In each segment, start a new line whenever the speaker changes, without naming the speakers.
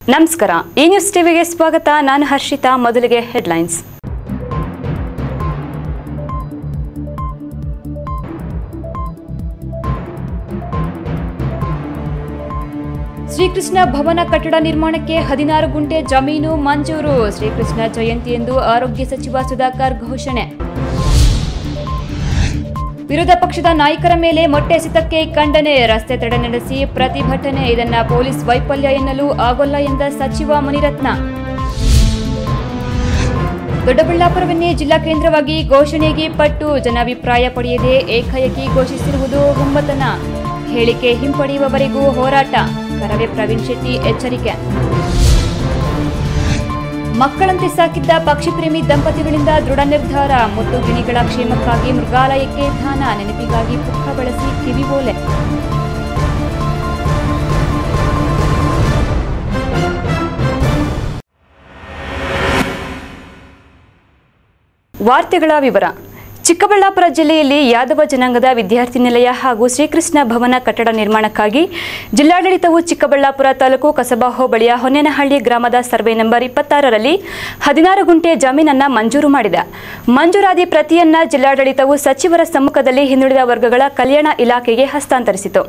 ನಮಸ್ಕಾರ ಈ ನ್ಯೂಸ್ ಟಿವಿಗೆ ಸ್ವಾಗತ ನಾನು ಹರ್ಷಿತಾ ಮೊದಲಿಗೆ ಹೆಡ್ಲೈನ್ಸ್ ಶ್ರೀಕೃಷ್ಣ ಭವನ ಕಟ್ಟಡ ನಿರ್ಮಾಣಕ್ಕೆ ಹದಿನಾರು ಗುಂಟೆ ಜಮೀನು ಮಂಜೂರು ಶ್ರೀಕೃಷ್ಣ ಜಯಂತಿಯೆಂದು ಆರೋಗ್ಯ ಸಚಿವ ಸುಧಾಕರ್ ಘೋಷಣೆ ವಿರೋಧ ಪಕ್ಷದ ನಾಯಕರ ಮೇಲೆ ಮೊಟ್ಟೆ ಎಸೆತಕ್ಕೆ ಖಂಡನೆ ರಸ್ತೆ ತಡೆ ನಡೆಸಿ ಪ್ರತಿಭಟನೆ ಇದನ್ನ ಪೊಲೀಸ್ ವೈಫಲ್ಯ ಎನ್ನಲು ಆಗೋಲ್ಲ ಎಂದ ಸಚಿವ ಮುನಿರತ್ನ ದೊಡ್ಡಬಳ್ಳಾಪುರವನ್ನೇ ಜಿಲ್ಲಾ ಕೇಂದ್ರವಾಗಿ ಘೋಷಣೆಗೆ ಪಟ್ಟು ಜನಾಭಿಪ್ರಾಯ ಪಡೆಯದೆ ಏಕಾಏಕಿ ಘೋಷಿಸಿರುವುದು ಹುಮ್ಮತನ ಹೇಳಿಕೆ ಹಿಂಪಡೆಯುವವರೆಗೂ ಹೋರಾಟ ಕರವೇ ಪ್ರವೀಣ್ ಶೆಟ್ಟಿ ಎಚ್ಚರಿಕೆ ಮಕ್ಕಳಂತೆ ಸಾಕಿದ್ದ ಪಕ್ಷಿ ಪ್ರೇಮಿ ದಂಪತಿಗಳಿಂದ ದೃಢ ನಿರ್ಧಾರ ಮುತ್ತು ಗಿಣಿಗಳ ಕ್ಷೇಮಕ್ಕಾಗಿ ಮೃಗಾಲಯಕ್ಕೆ ದಾನ ನೆನಪಿಗಾಗಿ ಪುಕ್ಕ ಬಳಸಿ ಕಿವಿಬೋಲೆ ವಾರ್ತೆಗಳ ವಿವರ ಚಿಕ್ಕಬಳ್ಳಾಪುರ ಜಿಲ್ಲೆಯಲ್ಲಿ ಯಾದವ ಜನಾಂಗದ ವಿದ್ಯಾರ್ಥಿ ನಿಲಯ ಹಾಗೂ ಶ್ರೀಕೃಷ್ಣ ಭವನ ಕಟ್ಟಡ ನಿರ್ಮಾಣಕ್ಕಾಗಿ ಜಿಲ್ಲಾಡಳಿತವು ಚಿಕ್ಕಬಳ್ಳಾಪುರ ತಾಲೂಕು ಕಸಬಾ ಹೋಬಳಿಯ ಹೊನ್ನೇನಹಳ್ಳಿ ಗ್ರಾಮದ ಸರ್ವೆ ನಂಬರ್ ಇಪ್ಪತ್ತಾರರಲ್ಲಿ ಹದಿನಾರು ಗುಂಟೆ ಜಮೀನನ್ನ ಮಂಜೂರು ಮಾಡಿದೆ ಮಂಜೂರಾದಿ ಪ್ರತಿಯನ್ನ ಜಿಲ್ಲಾಡಳಿತವು ಸಚಿವರ ಸಮ್ಮುಖದಲ್ಲಿ ಹಿಂದುಳಿದ ವರ್ಗಗಳ ಕಲ್ಯಾಣ ಇಲಾಖೆಗೆ ಹಸ್ತಾಂತರಿಸಿತು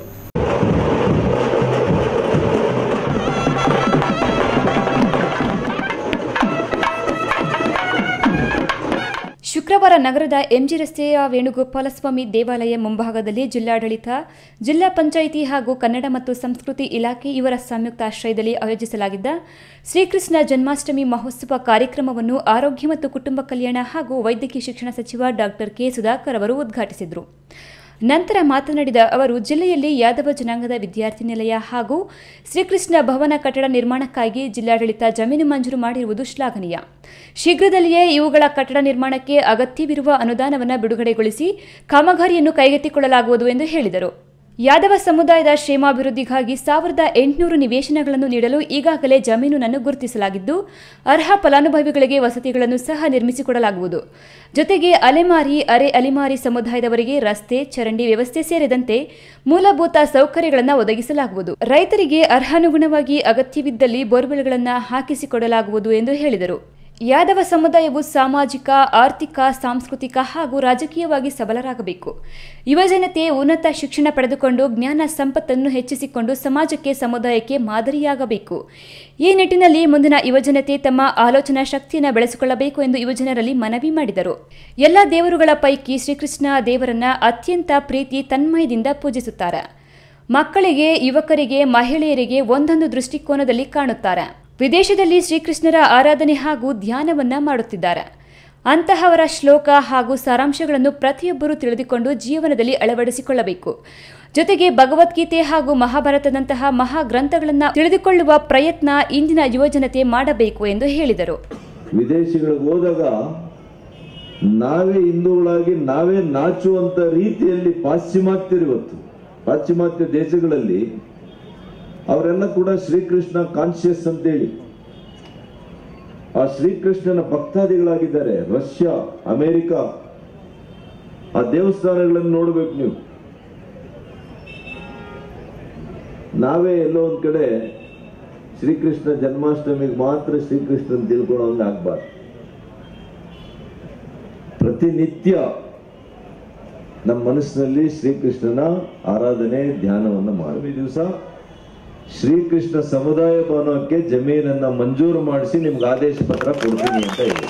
ಶುಕ್ರವಾರ ನಗರದ ಎಂಜಿ ರಸ್ತೆಯ ವೇಣುಗೋಪಾಲಸ್ವಾಮಿ ದೇವಾಲಯ ಮುಂಭಾಗದಲ್ಲಿ ಜಿಲ್ಲಾಡಳಿತ ಜಿಲ್ಲಾ ಪಂಚಾಯಿತಿ ಹಾಗೂ ಕನ್ನಡ ಮತ್ತು ಸಂಸ್ಕೃತಿ ಇಲಾಖೆ ಇವರ ಸಂಯುಕ್ತ ಆಶ್ರಯದಲ್ಲಿ ಆಯೋಜಿಸಲಾಗಿದ್ದ ಶ್ರೀಕೃಷ್ಣ ಜನ್ಮಾಷ್ಟಮಿ ಮಹೋತ್ಸವ ಕಾರ್ಯಕ್ರಮವನ್ನು ಆರೋಗ್ಯ ಮತ್ತು ಕುಟುಂಬ ಕಲ್ಯಾಣ ಹಾಗೂ ವೈದ್ಯಕೀಯ ಶಿಕ್ಷಣ ಸಚಿವ ಡಾಕ್ಟರ್ ಕೆ ಸುಧಾಕರ್ ಅವರು ಉದ್ಘಾಟಿಸಿದರು ನಂತರ ಮಾತನಾಡಿದ ಅವರು ಜಿಲ್ಲೆಯಲ್ಲಿ ಯಾದವ ಜನಾಂಗದ ವಿದ್ಯಾರ್ಥಿ ನಿಲಯ ಹಾಗೂ ಶ್ರೀಕೃಷ್ಣ ಭವನ ಕಟ್ಟಡ ನಿರ್ಮಾಣಕ್ಕಾಗಿ ಜಿಲ್ಲಾಡಳಿತ ಜಮೀನು ಮಂಜೂರು ಮಾಡಿರುವುದು ಶ್ಲಾಘನೀಯ ಶೀಘ್ರದಲ್ಲಿಯೇ ಇವುಗಳ ಕಟ್ಟಡ ನಿರ್ಮಾಣಕ್ಕೆ ಅಗತ್ಯವಿರುವ ಅನುದಾನವನ್ನು ಬಿಡುಗಡೆಗೊಳಿಸಿ ಕಾಮಗಾರಿಯನ್ನು ಕೈಗೆತ್ತಿಕೊಳ್ಳಲಾಗುವುದು ಎಂದು ಹೇಳಿದರು ಯಾದವ ಸಮುದಾಯದ ಕ್ಷೇಮಾಭಿವೃದ್ಧಿಗಾಗಿ ಸಾವಿರದ ಎಂಟುನೂರು ನಿವೇಶನಗಳನ್ನು ನೀಡಲು ಈಗಾಗಲೇ ಜಮೀನನ್ನು ಗುರುತಿಸಲಾಗಿದ್ದು ಅರ್ಹ ಫಲಾನುಭವಿಗಳಿಗೆ ವಸತಿಗಳನ್ನು ಸಹ ನಿರ್ಮಿಸಿಕೊಡಲಾಗುವುದು ಜೊತೆಗೆ ಅಲೆಮಾರಿ ಅರೆ ಅಲೆಮಾರಿ ಸಮುದಾಯದವರಿಗೆ ರಸ್ತೆ ಚರಂಡಿ ವ್ಯವಸ್ಥೆ ಸೇರಿದಂತೆ ಮೂಲಭೂತ ಸೌಕರ್ಯಗಳನ್ನು ಒದಗಿಸಲಾಗುವುದು ರೈತರಿಗೆ ಅರ್ಹಾನುಗುಣವಾಗಿ ಅಗತ್ಯವಿದ್ದಲ್ಲಿ ಬೋರ್ವೆಲ್ಗಳನ್ನು ಹಾಕಿಸಿಕೊಡಲಾಗುವುದು ಎಂದು ಹೇಳಿದರು ಯಾದವ ಸಮುದಾಯವು ಸಾಮಾಜಿಕ ಆರ್ಥಿಕ ಸಾಂಸ್ಕೃತಿಕ ಹಾಗೂ ರಾಜಕೀಯವಾಗಿ ಸಬಲರಾಗಬೇಕು ಯುವಜನತೆ ಉನ್ನತ ಶಿಕ್ಷಣ ಪಡೆದುಕೊಂಡು ಜ್ಞಾನ ಸಂಪತ್ತನ್ನು ಹೆಚ್ಚಿಸಿಕೊಂಡು ಸಮಾಜಕ್ಕೆ ಸಮುದಾಯಕ್ಕೆ ಮಾದರಿಯಾಗಬೇಕು ಈ ನಿಟ್ಟಿನಲ್ಲಿ ಮುಂದಿನ ಯುವಜನತೆ ತಮ್ಮ ಆಲೋಚನಾ ಶಕ್ತಿಯನ್ನು ಬೆಳೆಸಿಕೊಳ್ಳಬೇಕು ಎಂದು ಯುವಜನರಲ್ಲಿ ಮನವಿ ಮಾಡಿದರು ಎಲ್ಲ ದೇವರುಗಳ ಪೈಕಿ ಶ್ರೀಕೃಷ್ಣ ದೇವರನ್ನ ಅತ್ಯಂತ ಪ್ರೀತಿ ತನ್ಮಯದಿಂದ ಪೂಜಿಸುತ್ತಾರೆ ಮಕ್ಕಳಿಗೆ ಯುವಕರಿಗೆ ಮಹಿಳೆಯರಿಗೆ ಒಂದೊಂದು ದೃಷ್ಟಿಕೋನದಲ್ಲಿ ಕಾಣುತ್ತಾರೆ ವಿದೇಶದಲ್ಲಿ ಶ್ರೀಕೃಷ್ಣರ ಆರಾಧನೆ ಹಾಗೂ ಧ್ಯಾನವನ್ನ ಮಾಡುತ್ತಿದ್ದಾರೆ ಅಂತಹವರ ಶ್ಲೋಕ ಹಾಗೂ ಸಾರಾಂಶಗಳನ್ನು ಪ್ರತಿಯೊಬ್ಬರೂ ತಿಳಿದುಕೊಂಡು ಜೀವನದಲ್ಲಿ ಅಳವಡಿಸಿಕೊಳ್ಳಬೇಕು ಜೊತೆಗೆ ಭಗವದ್ಗೀತೆ ಹಾಗೂ ಮಹಾಭಾರತದಂತಹ ಮಹಾಗ್ರಂಥಗಳನ್ನು ತಿಳಿದುಕೊಳ್ಳುವ ಪ್ರಯತ್ನ ಇಂದಿನ ಯುವಜನತೆ ಮಾಡಬೇಕು ಎಂದು ಹೇಳಿದರು
ವಿದೇಶಿಗಳಿಗೆ ಹೋದಾಗ ನಾವೇ ಹಿಂದೂಗಳಾಗಿ ನಾವೇ ನಾಚುವಂತ ರೀತಿಯಲ್ಲಿ ಪಾಶ್ಚಿಮಾತ್ಯರು ಇವತ್ತು ಪಾಶ್ಚಿಮಾತ್ಯ ದೇಶಗಳಲ್ಲಿ ಅವರೆಲ್ಲ ಕೂಡ ಶ್ರೀಕೃಷ್ಣ ಕಾನ್ಶಿಯಸ್ ಅಂತೇಳಿ ಆ ಶ್ರೀಕೃಷ್ಣನ ಭಕ್ತಾದಿಗಳಾಗಿದ್ದಾರೆ ರಷ್ಯಾ ಅಮೆರಿಕ ಆ ದೇವಸ್ಥಾನಗಳನ್ನು ನೋಡ್ಬೇಕು ನೀವು ನಾವೇ ಎಲ್ಲೋ ಒಂದ್ ಕಡೆ ಶ್ರೀಕೃಷ್ಣ ಜನ್ಮಾಷ್ಟಮಿಗೆ ಮಾತ್ರ ಶ್ರೀಕೃಷ್ಣನ್ ತಿಳ್ಕೊಳ್ಳೋಂಗ ಆಗ್ಬಾರ್ದು ಪ್ರತಿನಿತ್ಯ ನಮ್ಮ ಮನಸ್ಸಿನಲ್ಲಿ ಶ್ರೀಕೃಷ್ಣನ ಆರಾಧನೆ ಧ್ಯಾನವನ್ನ ಮಾಡುವ ಈ ದಿವಸ ಶ್ರೀಕೃಷ್ಣ ಸಮುದಾಯ ಭವನಕ್ಕೆ ಜಮೀನನ್ನ ಮಂಜೂರು ಮಾಡಿಸಿ ನಿಮ್ಗೆ ಆದೇಶ ಪತ್ರ ಕೊಡ್ತೀನಿ ಅಂತ ಹೇಳಿ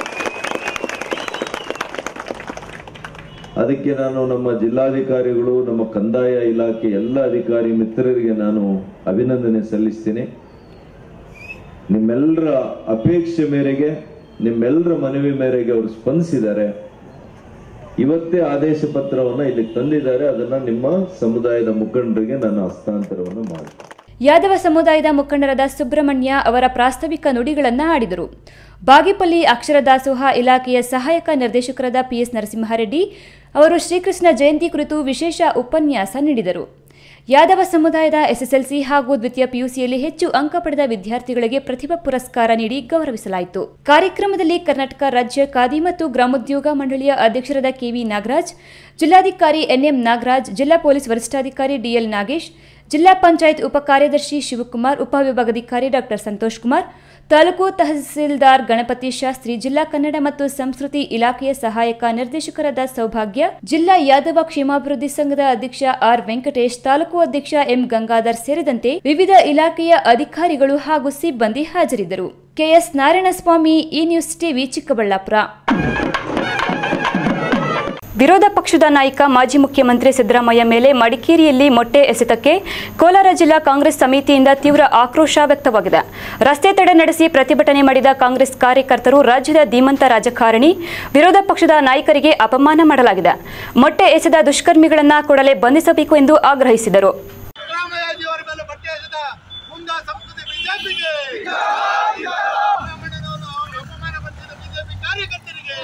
ಅದಕ್ಕೆ ನಾನು ನಮ್ಮ ಜಿಲ್ಲಾಧಿಕಾರಿಗಳು ನಮ್ಮ ಕಂದಾಯ ಇಲಾಖೆ ಎಲ್ಲ ಅಧಿಕಾರಿ ಮಿತ್ರರಿಗೆ ನಾನು ಅಭಿನಂದನೆ ಸಲ್ಲಿಸ್ತೀನಿ ನಿಮ್ಮೆಲ್ಲರ ಅಪೇಕ್ಷೆ ಮೇರೆಗೆ ನಿಮ್ಮೆಲ್ಲರ ಮನವಿ ಮೇರೆಗೆ ಅವರು ಸ್ಪಂದಿಸಿದ್ದಾರೆ ಇವತ್ತೇ ಆದೇಶ ಪತ್ರವನ್ನ ಇಲ್ಲಿ ತಂದಿದ್ದಾರೆ ಅದನ್ನ ನಿಮ್ಮ ಸಮುದಾಯದ ಮುಖಂಡರಿಗೆ ನಾನು ಹಸ್ತಾಂತರವನ್ನು ಮಾಡಿ
ಯಾದವ ಸಮುದಾಯದ ಮುಖಂಡರಾದ ಸುಬ್ರಹ್ಮಣ್ಯ ಅವರ ಪ್ರಾಸ್ತಾವಿಕ ನುಡಿಗಳನ್ನು ಆಡಿದರು ಬಾಗೇಪಲ್ಲಿ ಅಕ್ಷರ ದಾಸೋಹ ಇಲಾಖೆಯ ಸಹಾಯಕ ನಿರ್ದೇಶಕರಾದ ಪಿಎಸ್ ನರಸಿಂಹಾರೆಡ್ಡಿ ಅವರು ಶ್ರೀಕೃಷ್ಣ ಜಯಂತಿ ಕುರಿತು ವಿಶೇಷ ಉಪನ್ಯಾಸ ನೀಡಿದರು ಯಾದವ ಸಮುದಾಯದ ಎಸ್ಎಸ್ಎಲ್ಸಿ ಹಾಗೂ ದ್ವಿತೀಯ ಪಿಯುಸಿಯಲ್ಲಿ ಹೆಚ್ಚು ಅಂಕ ಪಡೆದ ವಿದ್ಯಾರ್ಥಿಗಳಿಗೆ ಪ್ರತಿಭಾ ಪುರಸ್ಕಾರ ನೀಡಿ ಗೌರವಿಸಲಾಯಿತು ಕಾರ್ಯಕ್ರಮದಲ್ಲಿ ಕರ್ನಾಟಕ ರಾಜ್ಯ ಖಾದಿ ಮತ್ತು ಗ್ರಾಮೋದ್ಯೋಗ ಮಂಡಳಿಯ ಅಧ್ಯಕ್ಷರಾದ ಕೆವಿ ನಾಗರಾಜ್ ಜಿಲ್ಲಾಧಿಕಾರಿ ಎನ್ಎಂ ನಾಗರಾಜ್ ಜಿಲ್ಲಾ ಪೊಲೀಸ್ ವರಿಷ್ಠಾಧಿಕಾರಿ ಡಿಎಲ್ ನಾಗೇಶ್ ಜಿಲ್ಲಾ ಪಂಚಾಯತ್ ಉಪ ಕಾರ್ಯದರ್ಶಿ ಶಿವಕುಮಾರ್ ಉಪವಿಭಾಗಾಧಿಕಾರಿ ಡಾಕ್ಟರ್ ಸಂತೋಷ್ ಕುಮಾರ್ ತಾಲೂಕು ತಹಸೀಲ್ದಾರ್ ಗಣಪತಿ ಶಾಸ್ತ್ರಿ ಜಿಲ್ಲಾ ಕನ್ನಡ ಮತ್ತು ಸಂಸ್ಕೃತಿ ಇಲಾಖೆಯ ಸಹಾಯಕ ನಿರ್ದೇಶಕರಾದ ಸೌಭಾಗ್ಯ ಜಿಲ್ಲಾ ಯಾದವ ಕ್ಷೇಮಾಭಿವೃದ್ಧಿ ಸಂಘದ ಅಧ್ಯಕ್ಷ ಆರ್ ವೆಂಕಟೇಶ್ ತಾಲೂಕು ಅಧ್ಯಕ್ಷ ಎಂ ಗಂಗಾಧರ್ ಸೇರಿದಂತೆ ವಿವಿಧ ಇಲಾಖೆಯ ಅಧಿಕಾರಿಗಳು ಹಾಗೂ ಸಿಬ್ಬಂದಿ ಹಾಜರಿದ್ದರು ಕೆಎಸ್ ನಾರಾಯಣಸ್ವಾಮಿ ಈ ನ್ಯೂಸ್ ಟಿವಿ ಚಿಕ್ಕಬಳ್ಳಾಪುರ ವಿರೋಧ ಪಕ್ಷದ ನಾಯಕ ಮಾಜಿ ಮುಖ್ಯಮಂತ್ರಿ ಸಿದ್ದರಾಮಯ್ಯ ಮೇಲೆ ಮಡಿಕೇರಿಯಲ್ಲಿ ಮೊಟ್ಟೆ ಎಸೆತಕ್ಕೆ ಕೋಲಾರ ಜಿಲ್ಲಾ ಕಾಂಗ್ರೆಸ್ ಸಮಿತಿಯಿಂದ ತೀವ್ರ ಆಕ್ರೋಶ ವ್ಯಕ್ತವಾಗಿದೆ ರಸ್ತೆ ತಡೆ ನಡೆಸಿ ಪ್ರತಿಭಟನೆ ಮಾಡಿದ ಕಾಂಗ್ರೆಸ್ ಕಾರ್ಯಕರ್ತರು ರಾಜ್ಯದ ಧೀಮಂತ ರಾಜಕಾರಣಿ ವಿರೋಧ ಪಕ್ಷದ ನಾಯಕರಿಗೆ ಅಪಮಾನ ಮಾಡಲಾಗಿದೆ ಮೊಟ್ಟೆ ಎಸೆದ ದುಷ್ಕರ್ಮಿಗಳನ್ನು ಕೂಡಲೇ ಬಂಧಿಸಬೇಕು ಎಂದು ಆಗ್ರಹಿಸಿದರು
ಸಿದ್ದರಾಮಯ್ಯಜಿಯವರ ಮೇಲೆ ಬಟ್ಟೆ ಎಸೆದ ಮುಂದ ಸಂಸ್ಕೃತಿ ಬಿಜೆಪಿಗೆ ಅಪಮಾನ ಪಡಿಸಿದ ಬಿಜೆಪಿ ಕಾರ್ಯಕರ್ತರಿಗೆ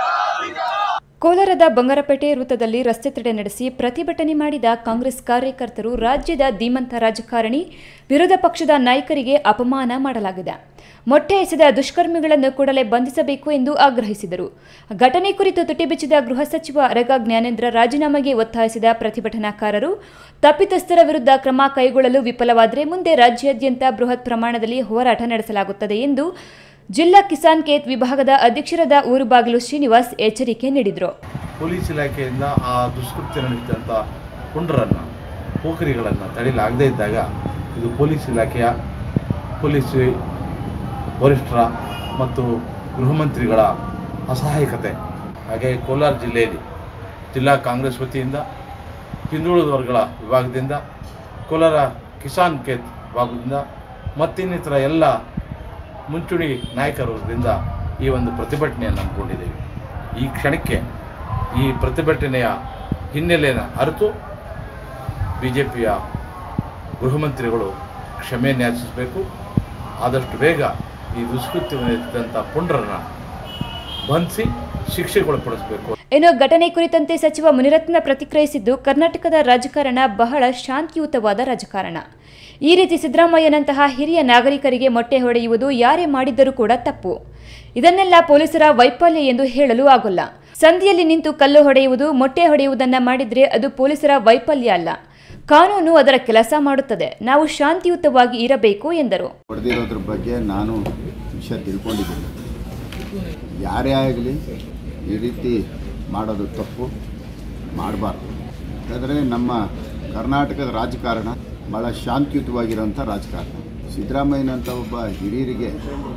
ಕೋಲಾರದ ಬಂಗಾರಪೇಟೆ ವೃತ್ತದಲ್ಲಿ ರಸ್ತೆ ತಡೆ ನಡೆಸಿ ಪ್ರತಿಭಟನೆ ಮಾಡಿದ ಕಾಂಗ್ರೆಸ್ ಕಾರ್ಯಕರ್ತರು ರಾಜ್ಯದ ಧೀಮಂತ ರಾಜಕಾರಣಿ ವಿರೋಧ ಪಕ್ಷದ ನಾಯಕರಿಗೆ ಅಪಮಾನ ಮಾಡಲಾಗಿದೆ ಮೊಟ್ಟೆ ಎಸೆದ ದುಷ್ಕರ್ಮಿಗಳನ್ನು ಕೂಡಲೇ ಬಂಧಿಸಬೇಕು ಎಂದು ಆಗ್ರಹಿಸಿದರು ಘಟನೆ ಕುರಿತು ತುಟಿಬಿಚ್ಚಿದ ಗೃಹ ಸಚಿವ ಅರಗ ಜ್ಞಾನೇಂದ್ರ ರಾಜೀನಾಮೆಗೆ ಒತ್ತಾಯಿಸಿದ ಪ್ರತಿಭಟನಾಕಾರರು ತಪ್ಪಿತಸ್ಥರ ವಿರುದ್ಧ ಕ್ರಮ ಕೈಗೊಳ್ಳಲು ವಿಫಲವಾದರೆ ಮುಂದೆ ರಾಜ್ಯಾದ್ಯಂತ ಬೃಹತ್ ಪ್ರಮಾಣದಲ್ಲಿ ಹೋರಾಟ ನಡೆಸಲಾಗುತ್ತದೆ ಎಂದು ಜಿಲ್ಲಾ ಕಿಸಾನ್ ಕೇತ್ ವಿಭಾಗದ ಅಧ್ಯಕ್ಷರಾದ ಊರುಬಾಗಿಲು ಶ್ರೀನಿವಾಸ್ ಎಚ್ಚರಿಕೆ ನೀಡಿದರು
ಪೊಲೀಸ್ ಇಲಾಖೆಯಿಂದ ಆ ದುಷ್ಕೃತ್ಯ ನಡೆಸಿದಂಥ ಪುಂಡರನ್ನು ಪೋಖರಿಗಳನ್ನು ತಡೆಯಲಾಗದೇ ಇದ್ದಾಗ ಇದು ಪೊಲೀಸ್ ಇಲಾಖೆಯ ಪೊಲೀಸ್ ವರಿಷ್ಠರ ಮತ್ತು ಗೃಹ ಮಂತ್ರಿಗಳ ಅಸಹಾಯಕತೆ ಹಾಗೆ ಕೋಲಾರ ಜಿಲ್ಲೆಯಲ್ಲಿ ಜಿಲ್ಲಾ ಕಾಂಗ್ರೆಸ್ ವತಿಯಿಂದ ಹಿಂದುಳಿದ ವರ್ಗಗಳ ವಿಭಾಗದಿಂದ ಕೋಲಾರ ಕಿಸಾನ್ ಕೇತ್ ವಿಭಾಗದಿಂದ ಮತ್ತಿನ್ನಿತರ ಎಲ್ಲ ಮುಂಚೂಣಿ ನಾಯಕರಿಂದ ಈ ಒಂದು ಪ್ರತಿಭಟನೆಯನ್ನು ಹಮ್ಮಿಕೊಂಡಿದ್ದೇವೆ ಈ ಕ್ಷಣಕ್ಕೆ ಈ ಪ್ರತಿಭಟನೆಯ ಹಿನ್ನೆಲೆಯನ್ನು ಅರಿತು ಬಿ ಜೆ ಪಿಯ ಗೃಹ ಮಂತ್ರಿಗಳು ಕ್ಷಮೆಯನ್ನು ಯಾಚಿಸಬೇಕು ಆದಷ್ಟು ಬೇಗ ಈ ದುಷ್ಕೃತ್ಯವೆಸಗಿದಂಥ ಪುಂಡರನ್ನು ಬಂಧಿಸಿ ಶಿಕ್ಷೆಗೊಳಪಡಿಸಬೇಕು
ಇನ್ನು ಘಟನೆ ಕುರಿತಂತೆ ಸಚಿವ ಮುನಿರತ್ನ ಪ್ರತಿಕ್ರಿಯಿಸಿದ್ದು ಕರ್ನಾಟಕದ ರಾಜಕಾರಣ ಬಹಳ ಶಾಂತಿಯುತವಾದ ರಾಜಕಾರಣ ಈ ರೀತಿ ಸಿದ್ದರಾಮಯ್ಯನಂತಹ ಹಿರಿಯ ನಾಗರಿಕರಿಗೆ ಮೊಟ್ಟೆ ಹೊಡೆಯುವುದು ಯಾರೇ ಮಾಡಿದ್ದರೂ ಕೂಡ ತಪ್ಪು ಇದನ್ನೆಲ್ಲ ಪೊಲೀಸರ ವೈಫಲ್ಯ ಎಂದು ಹೇಳಲು ಆಗೋಲ್ಲ ಸಂಧಿಯಲ್ಲಿ ನಿಂತು ಕಲ್ಲು ಹೊಡೆಯುವುದು ಮೊಟ್ಟೆ ಹೊಡೆಯುವುದನ್ನ ಮಾಡಿದ್ರೆ ಅದು ಪೊಲೀಸರ ವೈಫಲ್ಯ ಅಲ್ಲ ಕಾನೂನು ಅದರ ಕೆಲಸ ಮಾಡುತ್ತದೆ ನಾವು ಶಾಂತಿಯುತವಾಗಿ ಇರಬೇಕು ಎಂದರು
ಹೊಡೆದಿರೋದ್ರ ಬಗ್ಗೆ ನಾನು ವಿಷಯ ತಿಳ್ಕೊಂಡಿದ್ದೀನಿ ಯಾರೇ ಆಗಲಿ ಈ ರೀತಿ ಮಾಡೋದು ತಪ್ಪು ಮಾಡಬಾರ್ದು ಯಾಕಂದರೆ ನಮ್ಮ ಕರ್ನಾಟಕದ ರಾಜಕಾರಣ ಭಾಳ ಶಾಂತಿಯುತವಾಗಿರೋಂಥ ರಾಜಕಾರಣ ಸಿದ್ದರಾಮಯ್ಯನಂಥ ಒಬ್ಬ ಹಿರಿಯರಿಗೆ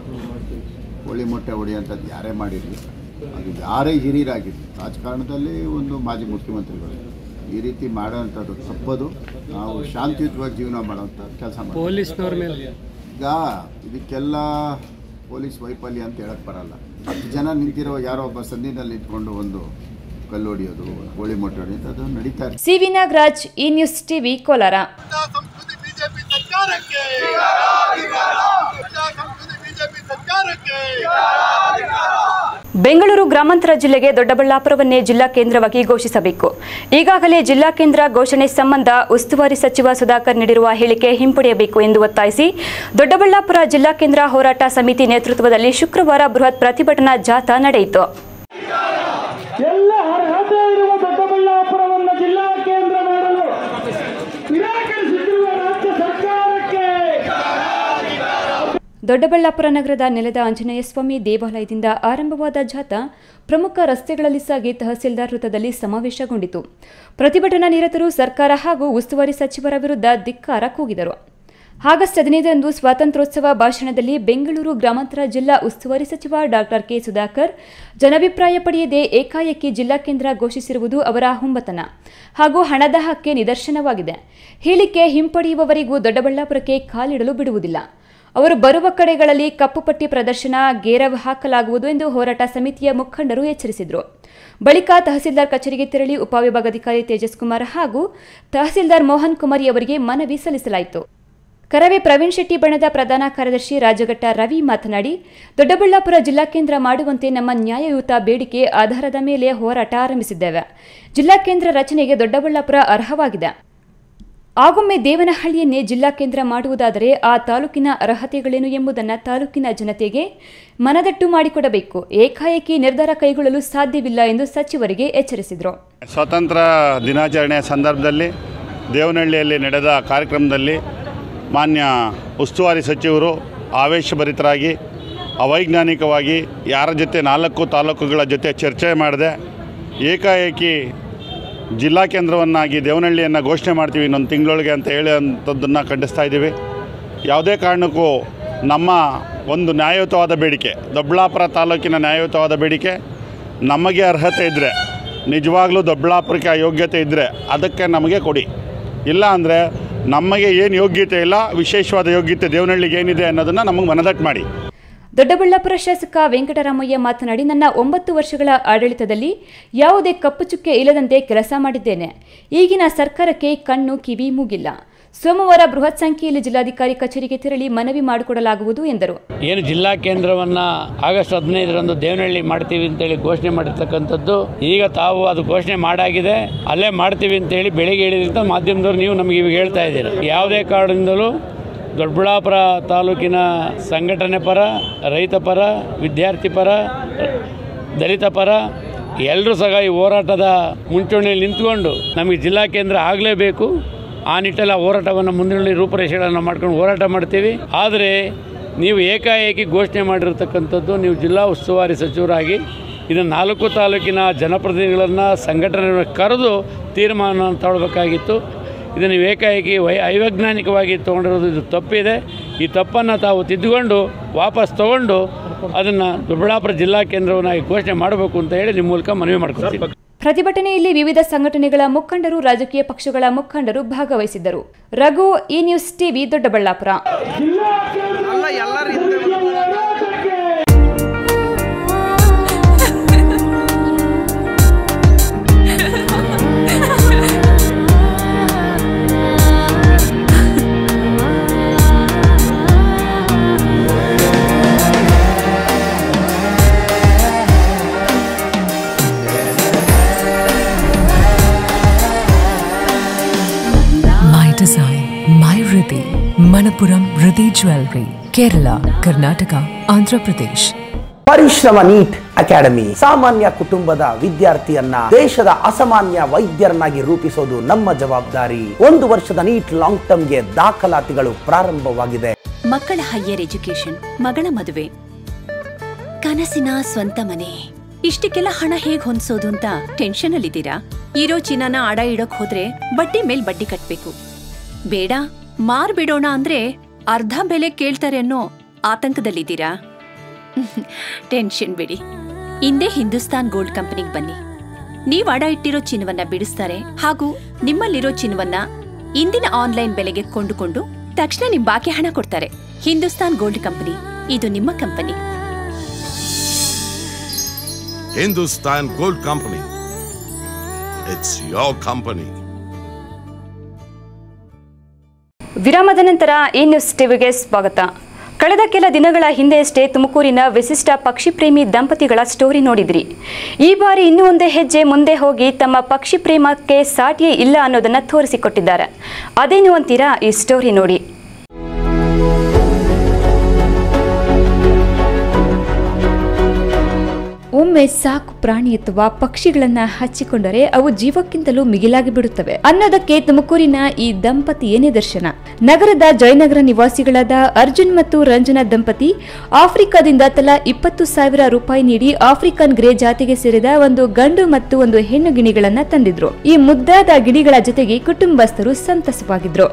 ಕೋಳಿ ಮೊಟ್ಟೆ ಹೊಡೆಯೋಂಥದ್ದು ಯಾರೇ ಮಾಡಿರಲಿ ಅದು ಯಾರೇ ಹಿರಿಯರಾಗಿರಲಿ ರಾಜಕಾರಣದಲ್ಲಿ ಒಂದು ಮಾಜಿ ಮುಖ್ಯಮಂತ್ರಿಗಳು ಈ ರೀತಿ ಮಾಡೋವಂಥದ್ದು ತಪ್ಪದು ನಾವು ಶಾಂತಿಯುತವಾಗಿ ಜೀವನ ಮಾಡೋವಂಥ ಕೆಲಸ ಮಾಡಿ
ಪೊಲೀಸ್ನವ್ರ ಮೇಲೆ
ಈಗ ಇದಕ್ಕೆಲ್ಲ ಪೊಲೀಸ್ ವೈಫಲ್ಯ ಅಂತ ಹೇಳಕ್ ಬರಲ್ಲ ಹತ್ತು ಜನ ನಿಂತಿರೋ ಯಾರೋ ಒಬ್ಬ ಸಂದಿನಲ್ಲಿ ನಿಂತ್ಕೊಂಡು ಒಂದು ಕಲ್ಲು ಹೊಡೆಯೋದು ಕೋಳಿ ಮೊಟ್ಟೆ ಹೊಡೆಯೋದು ಅದು ನಡೀತಾ ಇರ್ತದೆ
ಸಿವಿ ನಾಗರಾಜ್ ಈ ನ್ಯೂಸ್ ಟಿವಿ ಕೋಲಾರ
ಪ್ರಜಾ ಸಂಸ್ಕೃತಿ ಬಿಜೆಪಿ ಸರ್ಕಾರಕ್ಕೆ ಪ್ರಜಾ ಸಂಸ್ಕೃತಿ ಬಿಜೆಪಿ ಸರ್ಕಾರಕ್ಕೆ
ಬೆಂಗಳೂರು ಗ್ರಾಮಾಂತರ ಜಿಲ್ಲೆಗೆ ದೊಡ್ಡಬಳ್ಳಾಪುರವನ್ನೇ ಜಿಲ್ಲಾ ಕೇಂದ್ರವಾಗಿ ಘೋಷಿಸಬೇಕು ಈಗಾಗಲೇ ಜಿಲ್ಲಾ ಕೇಂದ್ರ ಘೋಷಣೆ ಸಂಬಂಧ ಉಸ್ತುವಾರಿ ಸಚಿವ ಸುಧಾಕರ್ ನೀಡಿರುವ ಹೇಳಿಕೆ ಹಿಂಪಡೆಯಬೇಕು ಎಂದು ಒತ್ತಾಯಿಸಿ ದೊಡ್ಡಬಳ್ಳಾಪುರ ಜಿಲ್ಲಾ ಕೇಂದ್ರ ಹೋರಾಟ ಸಮಿತಿ ನೇತೃತ್ವದಲ್ಲಿ ಶುಕ್ರವಾರ ಬೃಹತ್ ಪ್ರತಿಭಟನಾ ಜಾಥಾ ನಡೆಯಿತು
ಎಲ್ಲ ಅರ್ಹತೆ ಇರುವ ದೊಡ್ಡಬಳ್ಳಾಪುರವನ್ನು ಜಿಲ್ಲಾ ಕೇಂದ್ರ ಮಾಡಲು ನಿರಾಕರಿಸುತ್ತಿರುವ ರಾಜ್ಯ ಸರ್ಕಾರಕ್ಕೆ
ದೊಡ್ಡಬಳ್ಳಾಪುರ ನಗರದ ನೆಲದ ಆಂಜನೇಯ ಸ್ವಾಮಿ ದೇವಾಲಯದಿಂದ ಆರಂಭವಾದ ಜಾಥಾ ಪ್ರಮುಖ ರಸ್ತೆಗಳಲ್ಲಿ ಸಾಗಿ ತಹಸೀಲ್ದಾರ್ ವೃತ್ತದಲ್ಲಿ ಸಮಾವೇಶಗೊಂಡಿತು ಪ್ರತಿಭಟನಾ ನಿರತರು ಸರ್ಕಾರ ಹಾಗೂ ಉಸ್ತುವಾರಿ ಸಚಿವರ ವಿರುದ್ಧ ಧಿಕ್ಕಾರ ಕೂಗಿದರು ಆಗಸ್ಟ್ ಹದಿನೈದರಂದು ಸ್ವಾತಂತ್ರ್ಯೋತ್ಸವ ಭಾಷಣದಲ್ಲಿ ಬೆಂಗಳೂರು ಗ್ರಾಮಾಂತರ ಜಿಲ್ಲಾ ಉಸ್ತುವಾರಿ ಸಚಿವ ಡಾಕ್ಟರ್ ಕೆ ಸುಧಾಕರ್ ಜನಾಭಿಪ್ರಾಯ ಪಡೆಯದೆ ಏಕಾಏಕಿ ಜಿಲ್ಲಾ ಕೇಂದ್ರ ಘೋಷಿಸಿರುವುದು ಅವರ ಹುಂಬತನ ಹಾಗೂ ಹಣದ ಹಕ್ಕೆ ನಿದರ್ಶನವಾಗಿದೆ ಹೇಳಿಕೆ ಹಿಂಪಡೆಯುವವರೆಗೂ ದೊಡ್ಡಬಳ್ಳಾಪುರಕ್ಕೆ ಕಾಲಿಡಲು ಬಿಡುವುದಿಲ್ಲ ಅವರು ಬರುವ ಕಡೆಗಳಲ್ಲಿ ಕಪ್ಪು ಪಟ್ಟಿ ಪ್ರದರ್ಶನ ಗೇರವ್ ಹಾಕಲಾಗುವುದು ಎಂದು ಹೋರಾಟ ಸಮಿತಿಯ ಮುಖಂಡರು ಎಚ್ಚರಿಸಿದರು ಬಳಿಕ ತಹಸೀಲ್ದಾರ್ ಕಚೇರಿಗೆ ತೆರಳಿ ಉಪವಿಭಾಗಾಧಿಕಾರಿ ತೇಜಸ್ ಕುಮಾರ್ ಹಾಗೂ ತಹಸೀಲ್ದಾರ್ ಮೋಹನ್ ಕುಮಾರಿ ಅವರಿಗೆ ಮನವಿ ಸಲ್ಲಿಸಲಾಯಿತು ಕರವೇ ಪ್ರವೀಣ್ ಶೆಟ್ಟಿ ಬಣದ ಪ್ರಧಾನ ಕಾರ್ಯದರ್ಶಿ ರಾಜಘಟ್ಟ ರವಿ ಮಾತನಾಡಿ ದೊಡ್ಡಬಳ್ಳಾಪುರ ಜಿಲ್ಲಾ ಕೇಂದ್ರ ಮಾಡುವಂತೆ ನಮ್ಮ ನ್ಯಾಯಯುತ ಬೇಡಿಕೆ ಆಧಾರದ ಮೇಲೆ ಹೋರಾಟ ಆರಂಭಿಸಿದ್ದೇವೆ ಜಿಲ್ಲಾ ಕೇಂದ್ರ ರಚನೆಗೆ ದೊಡ್ಡಬಳ್ಳಾಪುರ ಅರ್ಹವಾಗಿದೆ ಆಗೊಮ್ಮೆ ದೇವನಹಳ್ಳಿಯನ್ನೇ ಜಿಲ್ಲಾ ಕೇಂದ್ರ ಮಾಡುವುದಾದರೆ ಆ ತಾಲೂಕಿನ ಅರ್ಹತೆಗಳೇನು ಎಂಬುದನ್ನು ತಾಲೂಕಿನ ಜನತೆಗೆ ಮನದಟ್ಟು ಮಾಡಿಕೊಡಬೇಕು ಏಕಾಏಕಿ ನಿರ್ಧಾರ ಕೈಗೊಳ್ಳಲು ಸಾಧ್ಯವಿಲ್ಲ ಎಂದು ಸಚಿವರಿಗೆ ಎಚ್ಚರಿಸಿದರು
ಸ್ವಾತಂತ್ರ್ಯ ದಿನಾಚರಣೆಯ ಸಂದರ್ಭದಲ್ಲಿ ದೇವನಹಳ್ಳಿಯಲ್ಲಿ ನಡೆದ ಕಾರ್ಯಕ್ರಮದಲ್ಲಿ ಮಾನ್ಯ ಉಸ್ತುವಾರಿ ಸಚಿವರು ಆವೇಶಭರಿತರಾಗಿ ಅವೈಜ್ಞಾನಿಕವಾಗಿ ಯಾರ ಜೊತೆ ನಾಲ್ಕು ತಾಲೂಕುಗಳ ಜೊತೆ ಚರ್ಚೆ ಮಾಡದೆ ಏಕಾಏಕಿ ಜಿಲ್ಲಾ ಕೇಂದ್ರವನ್ನಾಗಿ ದೇವನಹಳ್ಳಿಯನ್ನು ಘೋಷಣೆ ಮಾಡ್ತೀವಿ ಇನ್ನೊಂದು ತಿಂಗಳೊಳಗೆ ಅಂತ ಹೇಳಿ ಅಂಥದ್ದನ್ನು ಖಂಡಿಸ್ತಾ ಇದ್ದೀವಿ ಯಾವುದೇ ಕಾರಣಕ್ಕೂ ನಮ್ಮ ಒಂದು ನ್ಯಾಯಯುತವಾದ ಬೇಡಿಕೆ ದೊಡ್ಡಬಳ್ಳಾಪುರ ತಾಲೂಕಿನ ನ್ಯಾಯಯುತವಾದ ಬೇಡಿಕೆ ನಮಗೆ ಅರ್ಹತೆ ಇದ್ದರೆ ನಿಜವಾಗ್ಲೂ ದೊಡ್ಡಬಳ್ಳಾಪುರಕ್ಕೆ ಆ ಯೋಗ್ಯತೆ ಇದ್ದರೆ ಅದಕ್ಕೆ ನಮಗೆ ಕೊಡಿ ಇಲ್ಲ ಅಂದರೆ ನಮಗೆ ಏನು ಯೋಗ್ಯತೆ ಇಲ್ಲ ವಿಶೇಷವಾದ ಯೋಗ್ಯತೆ ದೇವನಹಳ್ಳಿಗೆ ಏನಿದೆ ಅನ್ನೋದನ್ನು ನಮಗೆ ಮನದಟ್ಟು ಮಾಡಿ
ದೊಡ್ಡಬಳ್ಳಾಪುರ ಶಾಸಕ ವೆಂಕಟರಾಮಯ್ಯ ಮಾತನಾಡಿ ನನ್ನ ಒಂಬತ್ತು ವರ್ಷಗಳ ಆಡಳಿತದಲ್ಲಿ ಯಾವುದೇ ಕಪ್ಪು ಚುಕ್ಕೆ ಇಲ್ಲದಂತೆ ಕೆಲಸ ಮಾಡಿದ್ದೇನೆ ಈಗಿನ ಸರ್ಕಾರಕ್ಕೆ ಕಣ್ಣು ಕಿವಿ ಮೂಗಿಲ್ಲ ಸೋಮವಾರ ಬೃಹತ್ ಸಂಖ್ಯೆಯಲ್ಲಿ ಜಿಲ್ಲಾಧಿಕಾರಿ ಕಚೇರಿಗೆ ತೆರಳಿ ಮನವಿ ಮಾಡಿಕೊಡಲಾಗುವುದು ಎಂದರು
ಏನು ಜಿಲ್ಲಾ ಕೇಂದ್ರವನ್ನು ಆಗಸ್ಟ್ ಹದಿನೈದರಂದು ದೇವನಹಳ್ಳಿ ಮಾಡ್ತೀವಿ ಅಂತೇಳಿ ಘೋಷಣೆ ಮಾಡಿರ್ತಕ್ಕಂಥದ್ದು ಈಗ ತಾವು ಅದು ಘೋಷಣೆ ಮಾಡಾಗಿದೆ ಅಲ್ಲೇ ಮಾಡ್ತೀವಿ ಅಂತೇಳಿ ಬೆಳಿಗ್ಗೆ ಹೇಳಿದಂಥ ಮಾಧ್ಯಮದವ್ರು ನೀವು ನಮಗೆ ಇವಾಗ ಹೇಳ್ತಾ ಇದ್ದೀರಿ ಯಾವುದೇ ಕಾರಣದಿಂದಲೂ ದೊಡ್ಡಬಳ್ಳಾಪುರ ತಾಲೂಕಿನ ಸಂಘಟನೆ ಪರ ರೈತ ಪರ ವಿದ್ಯಾರ್ಥಿ ಪರ ದಲಿತ ಪರ ಎಲ್ಲರೂ ಸಹ ಈ ಹೋರಾಟದ ಮುಂಚೂಣಿಯಲ್ಲಿ ನಿಂತ್ಕೊಂಡು ನಮಗೆ ಜಿಲ್ಲಾ ಕೇಂದ್ರ ಆಗಲೇಬೇಕು ಆ ನಿಟ್ಟಲ್ಲಿ ಆ ಹೋರಾಟವನ್ನು ಮುಂದಿನ ರೂಪರೇಷೆಗಳನ್ನು ಮಾಡ್ಕೊಂಡು ಹೋರಾಟ ಮಾಡ್ತೀವಿ ಆದರೆ ನೀವು ಏಕಾಏಕಿ ಘೋಷಣೆ ಮಾಡಿರ್ತಕ್ಕಂಥದ್ದು ನೀವು ಜಿಲ್ಲಾ ಉಸ್ತುವಾರಿ ಸಚಿವರಾಗಿ ಇದನ್ನು ನಾಲ್ಕು ತಾಲೂಕಿನ ಜನಪ್ರತಿನಿಧಿಗಳನ್ನು ಸಂಘಟನೆಗಳನ್ನು ಕರೆದು ತೀರ್ಮಾನ ತಗೊಳ್ಬೇಕಾಗಿತ್ತು ಇದನ್ನು ನೀವು ಏಕಾಏಕಿ ವೈ ಅವೈಜ್ಞಾನಿಕವಾಗಿ ತೊಗೊಂಡಿರೋದು ಇದು ತಪ್ಪಿದೆ ಈ ತಪ್ಪನ್ನು ತಾವು ತಿದ್ದುಕೊಂಡು ವಾಪಸ್ ತಗೊಂಡು ಅದನ್ನು ದೊಡ್ಡಬಳ್ಳಾಪುರ ಜಿಲ್ಲಾ ಕೇಂದ್ರವನ್ನಾಗಿ ಘೋಷಣೆ ಮಾಡಬೇಕು ಅಂತ ಹೇಳಿ ನಿಮ್ಮ ಮೂಲಕ ಮನವಿ ಮಾಡ್ಕೊಳ್ತೀನಿ
ಪ್ರತಿಭಟನೆಯಲ್ಲಿ ವಿವಿಧ ಸಂಘಟನೆಗಳ ಮುಖಂಡರು ರಾಜಕೀಯ ಪಕ್ಷಗಳ ಮುಖಂಡರು ಭಾಗವಹಿಸಿದ್ದರು Raghu E news TV Doddaballapura
My design, my Riddhi, Manapuram Riddhi Jewelry, Kerala, Karnataka, Andhra Pradesh.
Parishrama NEET academy ಸಾಮಾನ್ಯ ಕುಟುಂಬದ ವಿದ್ಯಾರ್ಥಿಯನ್ನ ದೇಶದ ಅಸಾಮಾನ್ಯ ವೈದ್ಯರನ್ನಾಗಿ ರೂಪಿಸೋದು ನಮ್ಮ ಜವಾಬ್ದಾರಿ ಒಂದು ವರ್ಷದ ನೀಟ್ ಲಾಂಗ್ ಟರ್ಮ್ಗೆ ದಾಖಲಾತಿಗಳು ಪ್ರಾರಂಭವಾಗಿದೆ
ಮಕ್ಕಳ ಹೈಯರ್ ಎಜುಕೇಶನ್ ಮಗಳ ಮದುವೆ ಕನಸಿನ ಸ್ವಂತ ಮನೆ ಇಷ್ಟಕ್ಕೆಲ್ಲ ಹಣ ಹೇಗ್ ಹೊಂದ್ಸೋದು ಅಂತ ಟೆನ್ಷನ್ ಅಲ್ಲಿದ್ದೀರಾ ಇರೋ ಚಿನ್ನನ ಅಡ ಇಡೋಕ್ ಹೋದ್ರೆ ಬಡ್ಡಿ ಮೇಲ್ ಬಡ್ಡಿ ಕಟ್ಬೇಕು ಬೇಡ ಮಾರ್ಬಿಡೋಣ ಅಂದ್ರೆ ಅರ್ಧ ಬೆಲೆ ಕೇಳ್ತಾರೆ ಅನ್ನೋ ಆತಂಕದಲ್ಲಿದ್ದೀರಾ ಟೆನ್ಷನ್ ಬಿಡಿ ಹಿಂದೆ ಹಿಂದೂಸ್ತಾನ್ ಗೋಲ್ಡ್ ಕಂಪನಿಗೆ ಬನ್ನಿ ನೀವ್ ಅಡ ಇಟ್ಟಿರೋ ಚಿನ್ನವನ್ನ ಬಿಡಿಸ್ತಾರೆ ಹಾಗೂ ನಿಮ್ಮಲ್ಲಿರೋ ಚಿನ್ನವನ್ನ ಇಂದಿನ ಆನ್ಲೈನ್ ಬೆಲೆಗೆ ಕೊಂಡುಕೊಂಡು ತಕ್ಷಣ ನಿಮ್ ಬಾಕಿ ಹಣ ಕೊಡ್ತಾರೆ ಹಿಂದೂಸ್ತಾನ್ ಗೋಲ್ಡ್ ಕಂಪನಿ ಇದು ನಿಮ್ಮ company
Hindustan Gold Company. It's your company.
ವಿರಾಮದ ನಂತರ ಈ ನ್ಯೂಸ್ ಟಿವಿಗೆ ಸ್ವಾಗತ ಕಳೆದ ಕೆಲ ದಿನಗಳ ಹಿಂದೆಯಷ್ಟೇ ತುಮಕೂರಿನ ವಿಶಿಷ್ಟ ಪಕ್ಷಿ ಪ್ರೇಮಿ ದಂಪತಿಗಳ ಸ್ಟೋರಿ ನೋಡಿದ್ರಿ ಈ ಬಾರಿ ಇನ್ನೂ ಒಂದೇ ಹೆಜ್ಜೆ ಮುಂದೆ ಹೋಗಿ ತಮ್ಮ ಪಕ್ಷಿ ಪ್ರೇಮಕ್ಕೆ ಸಾಟಿಯೇ ಇಲ್ಲ ಅನ್ನೋದನ್ನ ತೋರಿಸಿಕೊಟ್ಟಿದ್ದಾರೆ ಅದೇನು ಅಂತೀರಾ ಈ ಸ್ಟೋರಿ ನೋಡಿ ಒಮ್ಮೆ ಸಾಕು ಪ್ರಾಣಿ ಅಥವಾ ಪಕ್ಷಿಗಳನ್ನ ಹಚ್ಚಿಕೊಂಡರೆ ಅವು ಜೀವಕ್ಕಿಂತಲೂ ಮಿಗಿಲಾಗಿ ಬಿಡುತ್ತವೆ ಅನ್ನೋದಕ್ಕೆ ತುಮಕೂರಿನ ಈ ದಂಪತಿಯೇ ನಿದರ್ಶನ ನಗರದ ಜಯನಗರ ನಿವಾಸಿಗಳಾದ ಅರ್ಜುನ್ ಮತ್ತು ರಂಜನಾ ದಂಪತಿ ಆಫ್ರಿಕಾದಿಂದ ತಲಾ ಇಪ್ಪತ್ತು ಸಾವಿರ ರೂಪಾಯಿ ನೀಡಿ ಆಫ್ರಿಕನ್ ಗ್ರೇ ಜಾತಿಗೆ ಸೇರಿದ ಒಂದು ಗಂಡು ಮತ್ತು ಒಂದು ಹೆಣ್ಣು ಗಿಣಿಗಳನ್ನ ತಂದಿದ್ರು ಈ ಮುದ್ದಾದ ಗಿಣಿಗಳ ಜೊತೆಗೆ ಕುಟುಂಬಸ್ಥರು ಸಂತಸವಾಗಿದ್ರು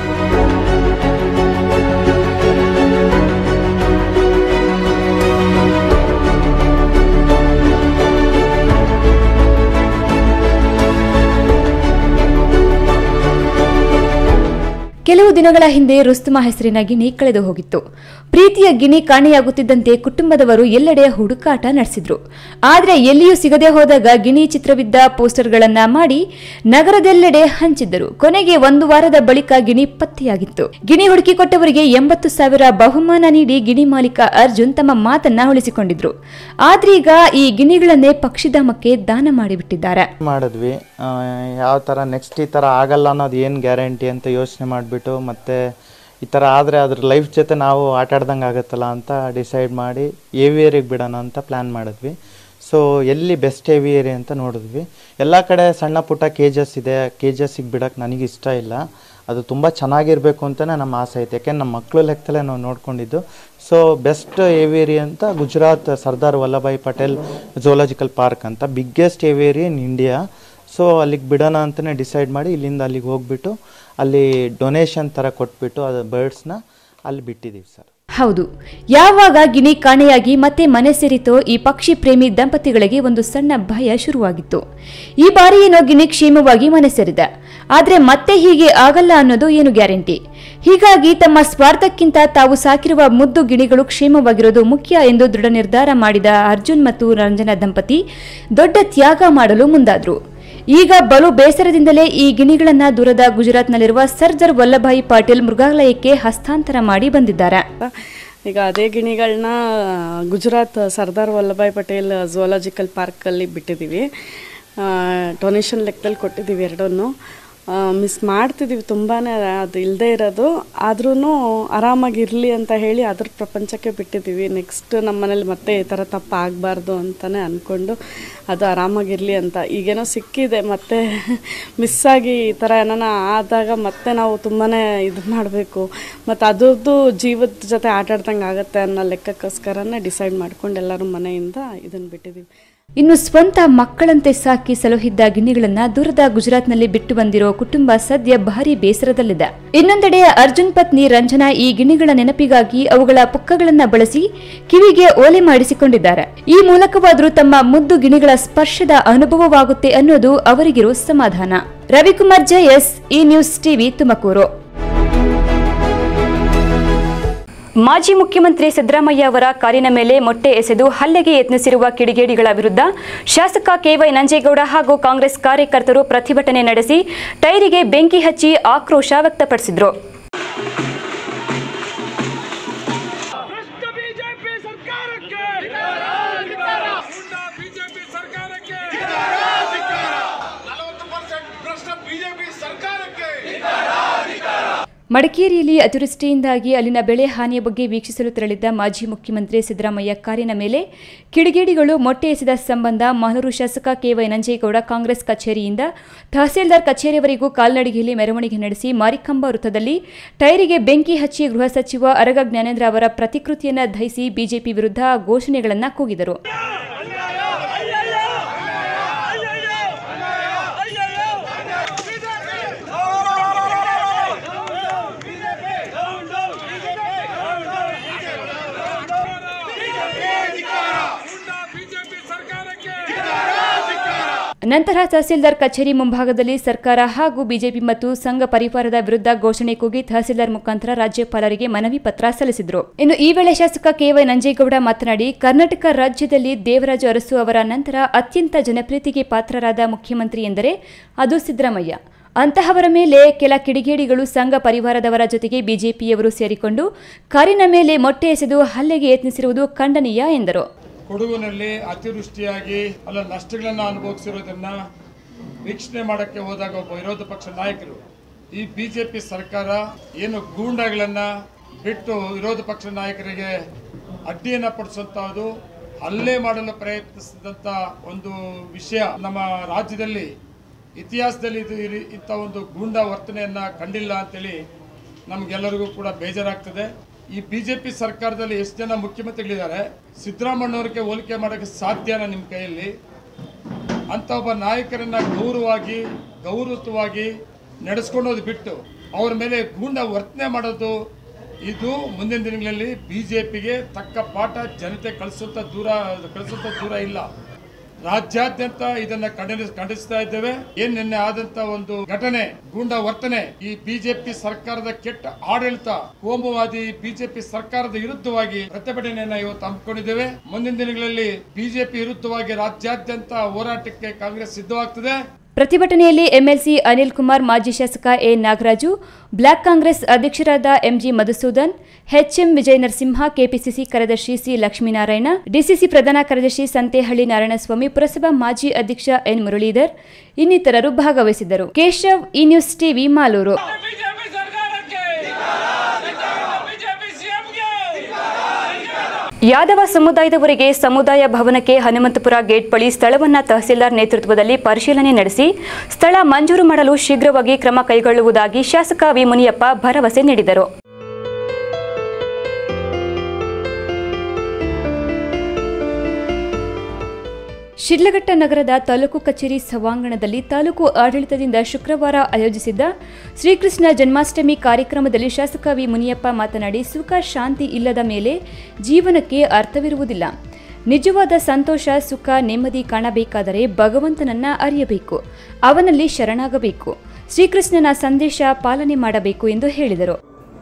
ಕೆಲವು ದಿನಗಳ ಹಿಂದೆ ರುಸ್ತುಮ ಹೆಸರಿನ ಗಿಣಿ ಕಳೆದು ಹೋಗಿತ್ತು ಪ್ರೀತಿಯ ಗಿಣಿ ಕಾಣೆಯಾಗುತ್ತಿದ್ದಂತೆ ಕುಟುಂಬದವರು ಎಲ್ಲೆಡೆ ಹುಡುಕಾಟ ನಡೆಸಿದ್ರು ಆದರೆ ಎಲ್ಲಿಯೂ ಸಿಗದೆ ಹೋದಾಗ ಗಿಣಿ ಚಿತ್ರವಿದ್ದ ಪೋಸ್ಟರ್ಗಳನ್ನ ಮಾಡಿ ನಗರದೆಲ್ಲೆಡೆ ಹಂಚಿದ್ದರು ಕೊನೆಗೆ ಒಂದು ವಾರದ ಬಳಿಕ ಗಿಣಿ ಪತ್ತೆಯಾಗಿತ್ತು ಗಿಣಿ ಹುಡುಕಿಕೊಟ್ಟವರಿಗೆ ಎಂಬತ್ತು ಸಾವಿರ ಬಹುಮಾನ ನೀಡಿ ಗಿಣಿ ಮಾಲೀಕ ಅರ್ಜುನ್ ತಮ್ಮ ಮಾತನ್ನ ಉಳಿಸಿಕೊಂಡಿದ್ರು ಆದ್ರೀಗ ಈ ಗಿಣಿಗಳನ್ನೇ ಪಕ್ಷಿಧಾಮಕ್ಕೆ ದಾನ ಮಾಡಿಬಿಟ್ಟಿದ್ದಾರೆ
ಮಾಡಿದ್ವಿ ಯಾವ ಥರ ನೆಕ್ಸ್ಟ್ ಈ ಥರ ಆಗಲ್ಲ ಅನ್ನೋದು ಏನು ಗ್ಯಾರಂಟಿ ಅಂತ ಯೋಚನೆ ಮಾಡಿಬಿಟ್ಟು ಮತ್ತು ಈ ಥರ ಆದರೆ ಅದ್ರ ಲೈಫ್ ಜೊತೆ ನಾವು ಆಟ ಆಡ್ದಂಗೆ ಆಗುತ್ತಲ್ಲ ಅಂತ ಡಿಸೈಡ್ ಮಾಡಿ ಏವಿಯರಿಗೆ ಬಿಡೋಣ ಅಂತ ಪ್ಲ್ಯಾನ್ ಮಾಡಿದ್ವಿ ಸೊ ಎಲ್ಲಿ ಬೆಸ್ಟ್ ಏವಿಯರಿ ಅಂತ ನೋಡಿದ್ವಿ ಎಲ್ಲ ಕಡೆ ಸಣ್ಣ ಪುಟ್ಟ ಕೇಜಸ್ ಇದೆ ಕೇಜಸ್ಸಿಗೆ ಬಿಡೋಕ್ಕೆ ನನಗೆ ಇಷ್ಟ ಇಲ್ಲ ಅದು ತುಂಬ ಚೆನ್ನಾಗಿರಬೇಕು ಅಂತಲೇ ನಮ್ಮ ಆಸೆ ಐತೆ ಯಾಕೆಂದ್ರೆ ನಮ್ಮ ಮಕ್ಕಳು ಲೆಕ್ಕದಲ್ಲೇ ನಾವು ನೋಡ್ಕೊಂಡಿದ್ದು ಸೊ ಬೆಸ್ಟ್ ಏವಿಯರಿ ಅಂತ ಗುಜರಾತ್ ಸರ್ದಾರ್ ವಲ್ಲಭಾಯ್ ಪಟೇಲ್ ಝೋಲಾಜಿಕಲ್ ಪಾರ್ಕ್ ಅಂತ biggest aviary in India so ಅಲ್ಲಿಗೆ ಬಿಡೋಣ ಅಂತಲೇ ಡಿಸೈಡ್ ಮಾಡಿ ಇಲ್ಲಿಂದ ಅಲ್ಲಿಗೆ ಹೋಗ್ಬಿಟ್ಟು ಅಲ್ಲಿ ಡೊನೇಷನ್ ಥರ ಕೊಟ್ಬಿಟ್ಟು ಅದು ಬರ್ಡ್ಸ್ನ ಅಲ್ಲಿ ಬಿಟ್ಟಿದ್ದೀವಿ ಸರ್
ಹೌದು ಯಾವಾಗ ಗಿಣಿ ಕಾಣೆಯಾಗಿ ಮತ್ತೆ ಮನೆ ಸೇರಿತೋ ಈ ಪಕ್ಷಿ ಪ್ರೇಮಿ ದಂಪತಿಗಳಿಗೆ ಒಂದು ಸಣ್ಣ ಭಯ ಶುರುವಾಗಿತ್ತು ಈ ಬಾರಿ ಏನೋ ಗಿಣಿ ಕ್ಷೇಮವಾಗಿ ಮನೆ ಸೇರಿದೆ ಆದ್ರೆ ಮತ್ತೆ ಹೀಗೆ ಆಗಲ್ಲ ಅನ್ನೋದು ಏನು ಗ್ಯಾರಂಟಿ ಹೀಗಾಗಿ ತಮ್ಮ ಸ್ವಾರ್ಥಕ್ಕಿಂತ ತಾವು ಸಾಕಿರುವ ಮುದ್ದು ಗಿಣಿಗಳು ಕ್ಷೇಮವಾಗಿರೋದು ಮುಖ್ಯ ಎಂದು ದೃಢ ನಿರ್ಧಾರ ಮಾಡಿದ ಅರ್ಜುನ್ ಮತ್ತು ರಂಜನಾ ದಂಪತಿ ದೊಡ್ಡ ತ್ಯಾಗ ಮಾಡಲು ಮುಂದಾದ್ರು ಈಗ ಬಲು ಬೇಸರದಿಂದಲೇ ಈ ಗಿಣಿಗಳನ್ನ ದೂರದ ಗುಜರಾತ್ನಲ್ಲಿರುವ ಸರ್ದಾರ್ ವಲ್ಲಭಾಯಿ ಪಾಟೀಲ್ ಮೃಗಾಲಯಕ್ಕೆ ಹಸ್ತಾಂತರ ಮಾಡಿ ಬಂದಿದ್ದಾರೆ
ಈಗ ಅದೇ ಗಿಣಿಗಳನ್ನ ಗುಜರಾತ್ ಸರ್ದಾರ್ ವಲ್ಲಭಾಯ್ ಪಟೇಲ್ ಝುವಾಲಜಿಕಲ್ ಪಾರ್ಕಲ್ಲಿ ಬಿಟ್ಟಿದ್ದೀವಿ ಡೊನೇಷನ್ ಲೆಕ್ಕದಲ್ಲಿ ಕೊಟ್ಟಿದ್ದೀವಿ ಎರಡನ್ನೂ ಮಿಸ್ ಮಾಡ್ತಿದ್ದೀವಿ ತುಂಬಾ ಅದು ಇಲ್ಲದೆ ಇರೋದು ಆದ್ರೂ ಆರಾಮಾಗಿರಲಿ ಅಂತ ಹೇಳಿ ಅದ್ರ ಪ್ರಪಂಚಕ್ಕೆ ಬಿಟ್ಟಿದ್ದೀವಿ ನೆಕ್ಸ್ಟ್ ನಮ್ಮ ಮನೇಲಿ ಮತ್ತೆ ಈ ಥರ ತಪ್ಪು ಆಗಬಾರ್ದು ಅಂತಲೇ ಅಂದ್ಕೊಂಡು ಅದು ಆರಾಮಾಗಿರಲಿ ಅಂತ ಈಗೇನೋ ಸಿಕ್ಕಿದೆ ಮತ್ತೆ ಮಿಸ್ ಆಗಿ ಈ ಥರ ಏನಾನ ಆದಾಗ ಮತ್ತೆ ನಾವು ತುಂಬಾ ಇದು ಮಾಡಬೇಕು ಮತ್ತು ಅದ್ರದ್ದು ಜೀವದ ಜೊತೆ ಆಟ ಆಡ್ದಂಗೆ ಆಗುತ್ತೆ ಅನ್ನೋ ಲೆಕ್ಕಕ್ಕೋಸ್ಕರನೇ ಡಿಸೈಡ್ ಮಾಡ್ಕೊಂಡು ಎಲ್ಲರೂ ಮನೆಯಿಂದ ಇದನ್ನು ಬಿಟ್ಟಿದ್ದೀವಿ
ಇನ್ನು ಸ್ವಂತ ಮಕ್ಕಳಂತೆ ಸಾಕಿ ಸಲುಹಿದ್ದ ಗಿಣಿಗಳನ್ನ ದೂರದ ಗುಜರಾತ್ನಲ್ಲಿ ಬಿಟ್ಟು ಬಂದಿರೋ ಕುಟುಂಬ ಸದ್ಯ ಭಾರಿ ಬೇಸರದಲ್ಲಿದೆ ಇನ್ನೊಂದೆಡೆ ಅರ್ಜುನ್ ಪತ್ನಿ ರಂಜನಾ ಈ ಗಿಣಿಗಳ ನೆನಪಿಗಾಗಿ ಅವುಗಳ ಪುಕ್ಕಗಳನ್ನ ಬಳಸಿ ಕಿವಿಗೆ ಓಲೆ ಮಾಡಿಸಿಕೊಂಡಿದ್ದಾರೆ ಈ ಮೂಲಕವಾದರೂ ತಮ್ಮ ಮುದ್ದು ಗಿಣಿಗಳ ಸ್ಪರ್ಶದ ಅನುಭವವಾಗುತ್ತೆ ಅನ್ನೋದು ಅವರಿಗಿರೋ ಸಮಾಧಾನ ರವಿಕುಮಾರ್ ಜಯಸ್ ಈ ನ್ಯೂಸ್ ಟಿವಿ ತುಮಕೂರು ಮಾಜಿ ಮುಖ್ಯಮಂತ್ರಿ ಸಿದ್ದರಾಮಯ್ಯ ಅವರ ಕಾರಿನ ಮೇಲೆ ಮೊಟ್ಟೆ ಎಸೆದು ಹಲ್ಲೆಗೆ ಯತ್ನಿಸಿರುವ ಕಿಡಿಗೇಡಿಗಳ ವಿರುದ್ಧ ಶಾಸಕ ಕೆವೈ ನಂಜೇಗೌಡ ಹಾಗೂ ಕಾಂಗ್ರೆಸ್ ಕಾರ್ಯಕರ್ತರು ಪ್ರತಿಭಟನೆ ನಡೆಸಿ ಟೈರಿಗೆ ಬೆಂಕಿ ಹಚ್ಚಿ ಆಕ್ರೋಶ ವ್ಯಕ್ತಪಡಿಸಿದ್ರು
ಬಿಜೆಪಿ ಸರ್ಕಾರಕ್ಕೆ
ಮಡಿಕೇರಿಯಲ್ಲಿ ಅತಿವೃಷ್ಟಿಯಿಂದಾಗಿ ಅಲ್ಲಿನ ಬೆಳೆ ಹಾನಿಯ ಬಗ್ಗೆ ವೀಕ್ಷಿಸಲು ತೆರಳಿದ್ದ ಮಾಜಿ ಮುಖ್ಯಮಂತ್ರಿ ಸಿದ್ದರಾಮಯ್ಯ ಕಾರಿನ ಮೇಲೆ ಕಿಡಿಗೇಡಿಗಳು ಮೊಟ್ಟೆ ಎಸೆದ ಸಂಬಂಧ ಮಾಲೂರು ಶಾಸಕ ಕೆವೈ ನಂಜೇಗೌಡ ಕಾಂಗ್ರೆಸ್ ಕಚೇರಿಯಿಂದ ತಹಸೀಲ್ದಾರ್ ಕಚೇರಿಯವರೆಗೂ ಕಾಲ್ನಡಿಗೆಯಲ್ಲಿ ಮೆರವಣಿಗೆ ನಡೆಸಿ ಮಾರಿಕಂಬ ವೃತ್ತದಲ್ಲಿ ಟೈರಿಗೆ ಬೆಂಕಿ ಹಚ್ಚಿ ಗೃಹ ಸಚಿವ ಅರಗ ಜ್ಞಾನೇಂದ್ರ ಅವರ ಪ್ರತಿಕೃತಿಯನ್ನು ದಹಿಸಿ ಬಿಜೆಪಿ ವಿರುದ್ಧ ಘೋಷಣೆಗಳನ್ನು ಕೂಗಿದರು ನಂತರ ತಹಸೀಲ್ದಾರ್ ಕಚೇರಿ ಮುಂಭಾಗದಲ್ಲಿ ಸರ್ಕಾರ ಹಾಗೂ ಬಿಜೆಪಿ ಮತ್ತು ಸಂಘ ಪರಿವಾರದ ವಿರುದ್ಧ ಘೋಷಣೆ ಕೂಗಿ ತಹಸೀಲ್ದಾರ್ ಮುಖಾಂತರ ರಾಜ್ಯಪಾಲರಿಗೆ ಮನವಿ ಪತ್ರ ಸಲ್ಲಿಸಿದರು ಇನ್ನು ಈ ವೇಳೆ ಶಾಸಕ ಕೆವೈ ನಂಜೇಗೌಡ ಮಾತನಾಡಿ ಕರ್ನಾಟಕ ರಾಜ್ಯದಲ್ಲಿ ದೇವರಾಜು ಅರಸು ಅವರ ನಂತರ ಅತ್ಯಂತ ಜನಪ್ರೀತಿಗೆ ಪಾತ್ರರಾದ ಮುಖ್ಯಮಂತ್ರಿ ಎಂದರೆ ಅದು ಸಿದ್ದರಾಮಯ್ಯ ಅಂತಹವರ ಮೇಲೆ ಕೆಲ ಕಿಡಿಗೇಡಿಗಳು ಸಂಘ ಪರಿವಾರದವರ ಜೊತೆಗೆ ಬಿಜೆಪಿಯವರು ಸೇರಿಕೊಂಡು ಕಾರಿನ ಮೇಲೆ ಮೊಟ್ಟೆ ಎಸೆದು ಹಲ್ಲೆಗೆ ಯತ್ನಿಸಿರುವುದು ಖಂಡನೀಯ ಎಂದರು
ಕೊಡಗುನಲ್ಲಿ ಅತಿವೃಷ್ಟಿಯಾಗಿ ಅಲ್ಲ ನಷ್ಟಗಳನ್ನು ಅನುಭವಿಸಿರೋದನ್ನ ವೀಕ್ಷಣೆ ಮಾಡೋಕ್ಕೆ ಹೋದಾಗ ಒಬ್ಬ ವಿರೋಧ ಪಕ್ಷ ನಾಯಕರು ಈ ಬಿ ಜೆ ಪಿ ಸರ್ಕಾರ ಏನು ಗೂಂಡಾಗಳನ್ನ ಬಿಟ್ಟು ವಿರೋಧ ಪಕ್ಷ ನಾಯಕರಿಗೆ ಅಡ್ಡಿಯನ್ನು ಪಡಿಸುವಂತಹದ್ದು ಹಲ್ಲೆ ಮಾಡಲು ಪ್ರಯತ್ನಿಸಿದಂಥ ಒಂದು ವಿಷಯ ನಮ್ಮ ರಾಜ್ಯದಲ್ಲಿ ಇತಿಹಾಸದಲ್ಲಿ ಇದು ಈ ರೀ- ಇಂಥ ಒಂದು ಗೂಂಡಾ ವರ್ತನೆಯನ್ನ ಕಂಡಿಲ್ಲ ಅಂತೇಳಿ ನಮಗೆಲ್ಲರಿಗೂ ಕೂಡ ಬೇಜಾರಾಗ್ತದೆ ಈ ಬಿಜೆಪಿ ಸರ್ಕಾರದಲ್ಲಿ ಎಷ್ಟು ಜನ ಮುಖ್ಯಮಂತ್ರಿಗಳಿದ್ದಾರೆ ಸಿದ್ದರಾಮಣ್ಣವ್ರಿಗೆ ಹೋಲಿಕೆ ಮಾಡೋಕ್ಕೆ ಸಾಧ್ಯನಾ ನಿಮ್ಮ ಕೈಯಲ್ಲಿ ಅಂತ ಒಬ್ಬ ನಾಯಕರನ್ನ ಗೌರವವಾಗಿ ಗೌರವಯುತವಾಗಿ ನಡೆಸ್ಕೊಂಡೋದು ಬಿಟ್ಟು ಅವ್ರ ಮೇಲೆ ಗೂಂಡ ವರ್ತನೆ ಮಾಡೋದು ಇದು ಮುಂದಿನ ದಿನಗಳಲ್ಲಿ ಬಿಜೆಪಿಗೆ ತಕ್ಕ ಪಾಠ ಜನತೆ ಕಳಿಸುವಂತ ದೂರ ಕಳಿಸುವಂತ ದೂರ ಇಲ್ಲ ರಾಜ್ಯಾದ್ಯಂತ ಇದನ್ನ ಖಂಡನೆ ಖಂಡಿಸ್ತಾ ಇದ್ದೇವೆ ಏನ್ ನಿನ್ನೆ ಆದಂತ ಒಂದು ಘಟನೆ ಗೂಂಡಾ ವರ್ತನೆ ಈ ಬಿಜೆಪಿ ಸರ್ಕಾರದ ಕೆಟ್ಟ ಆಡಳಿತ ಕೋಮುವಾದಿ ಬಿಜೆಪಿ ಸರ್ಕಾರದ ವಿರುದ್ಧವಾಗಿ ಪ್ರತಿಭಟನೆಯನ್ನ ಇವತ್ತು ಹಮ್ಮಿಕೊಂಡಿದ್ದೇವೆ ಮುಂದಿನ ದಿನಗಳಲ್ಲಿ ಬಿಜೆಪಿ ವಿರುದ್ಧವಾಗಿ ರಾಜ್ಯಾದ್ಯಂತ ಹೋರಾಟಕ್ಕೆ ಕಾಂಗ್ರೆಸ್ ಸಿದ್ಧವಾಗ್ತದೆ
ಪ್ರತಿಭಟನೆಯಲ್ಲಿ ಎಂಎಲ್ಸಿ ಅನಿಲ್ ಕುಮಾರ್ ಮಾಜಿ ಶಾಸಕ ಎ ನಾಗರಾಜು ಬ್ಲಾಕ್ ಕಾಂಗ್ರೆಸ್ ಅಧ್ಯಕ್ಷರಾದ MG Madhusudan HM Vijaya Narasimha KPCC ಕಾರ್ಯದರ್ಶಿ ಸಿ ಲಕ್ಷ್ಮೀನಾರಾಯಣ ಡಿಸಿಸಿ ಪ್ರಧಾನ ಕಾರ್ಯದರ್ಶಿ ಸಂತೇಹಳ್ಳಿ ನಾರಾಯಣಸ್ವಾಮಿ ಪುರಸಭಾ ಮಾಜಿ ಅಧ್ಯಕ್ಷ ಎನ್ ಮುರಳೀಧರ್ ಇನ್ನಿತರರು ಭಾಗವಹಿಸಿದ್ದರು ಕೇಶವ್ ಈ ನ್ಯೂಸ್ ಟಿವಿ ಮಾಲೂರು ಯಾದವ ಸಮುದಾಯದವರಿಗೆ ಸಮುದಾಯ ಭವನಕ್ಕೆ ಹನುಮಂತಪುರ ಗೇಟ್ ಬಳಿ ಸ್ಥಳವನ್ನ ತಹಸೀಲ್ದಾರ್ ನೇತೃತ್ವದಲ್ಲಿ ಪರಿಶೀಲನೆ ನಡೆಸಿ ಸ್ಥಳ ಮಂಜೂರು ಮಾಡಲು ಶೀಘ್ರವಾಗಿ ಕ್ರಮ ಕೈಗೊಳ್ಳುವುದಾಗಿ ಶಾಸಕ ವಿ ಮುನಿಯಪ್ಪ ಭರವಸೆ ನೀಡಿದರು ಶಿಡ್ಲಘಟ್ಟ ನಗರದ ತಾಲೂಕು ಕಚೇರಿ ಸಭಾಂಗಣದಲ್ಲಿ ತಾಲೂಕು ಆಡಳಿತದಿಂದ ಶುಕ್ರವಾರ ಆಯೋಜಿಸಿದ್ದ ಶ್ರೀಕೃಷ್ಣ ಜನ್ಮಾಷ್ಟಮಿ ಕಾರ್ಯಕ್ರಮದಲ್ಲಿ ಶಾಸಕ ವಿ ಮುನಿಯಪ್ಪ ಮಾತನಾಡಿ ಸುಖ ಶಾಂತಿ ಇಲ್ಲದ ಮೇಲೆ ಜೀವನಕ್ಕೆ ಅರ್ಥವಿರುವುದಿಲ್ಲ ನಿಜವಾದ ಸಂತೋಷ ಸುಖ ನೆಮ್ಮದಿ ಕಾಣಬೇಕಾದರೆ ಭಗವಂತನನ್ನ ಅರಿಯಬೇಕು ಅವನಲ್ಲಿ ಶರಣಾಗಬೇಕು ಶ್ರೀಕೃಷ್ಣನ ಸಂದೇಶ ಪಾಲನೆ ಮಾಡಬೇಕು ಎಂದು ಹೇಳಿದರು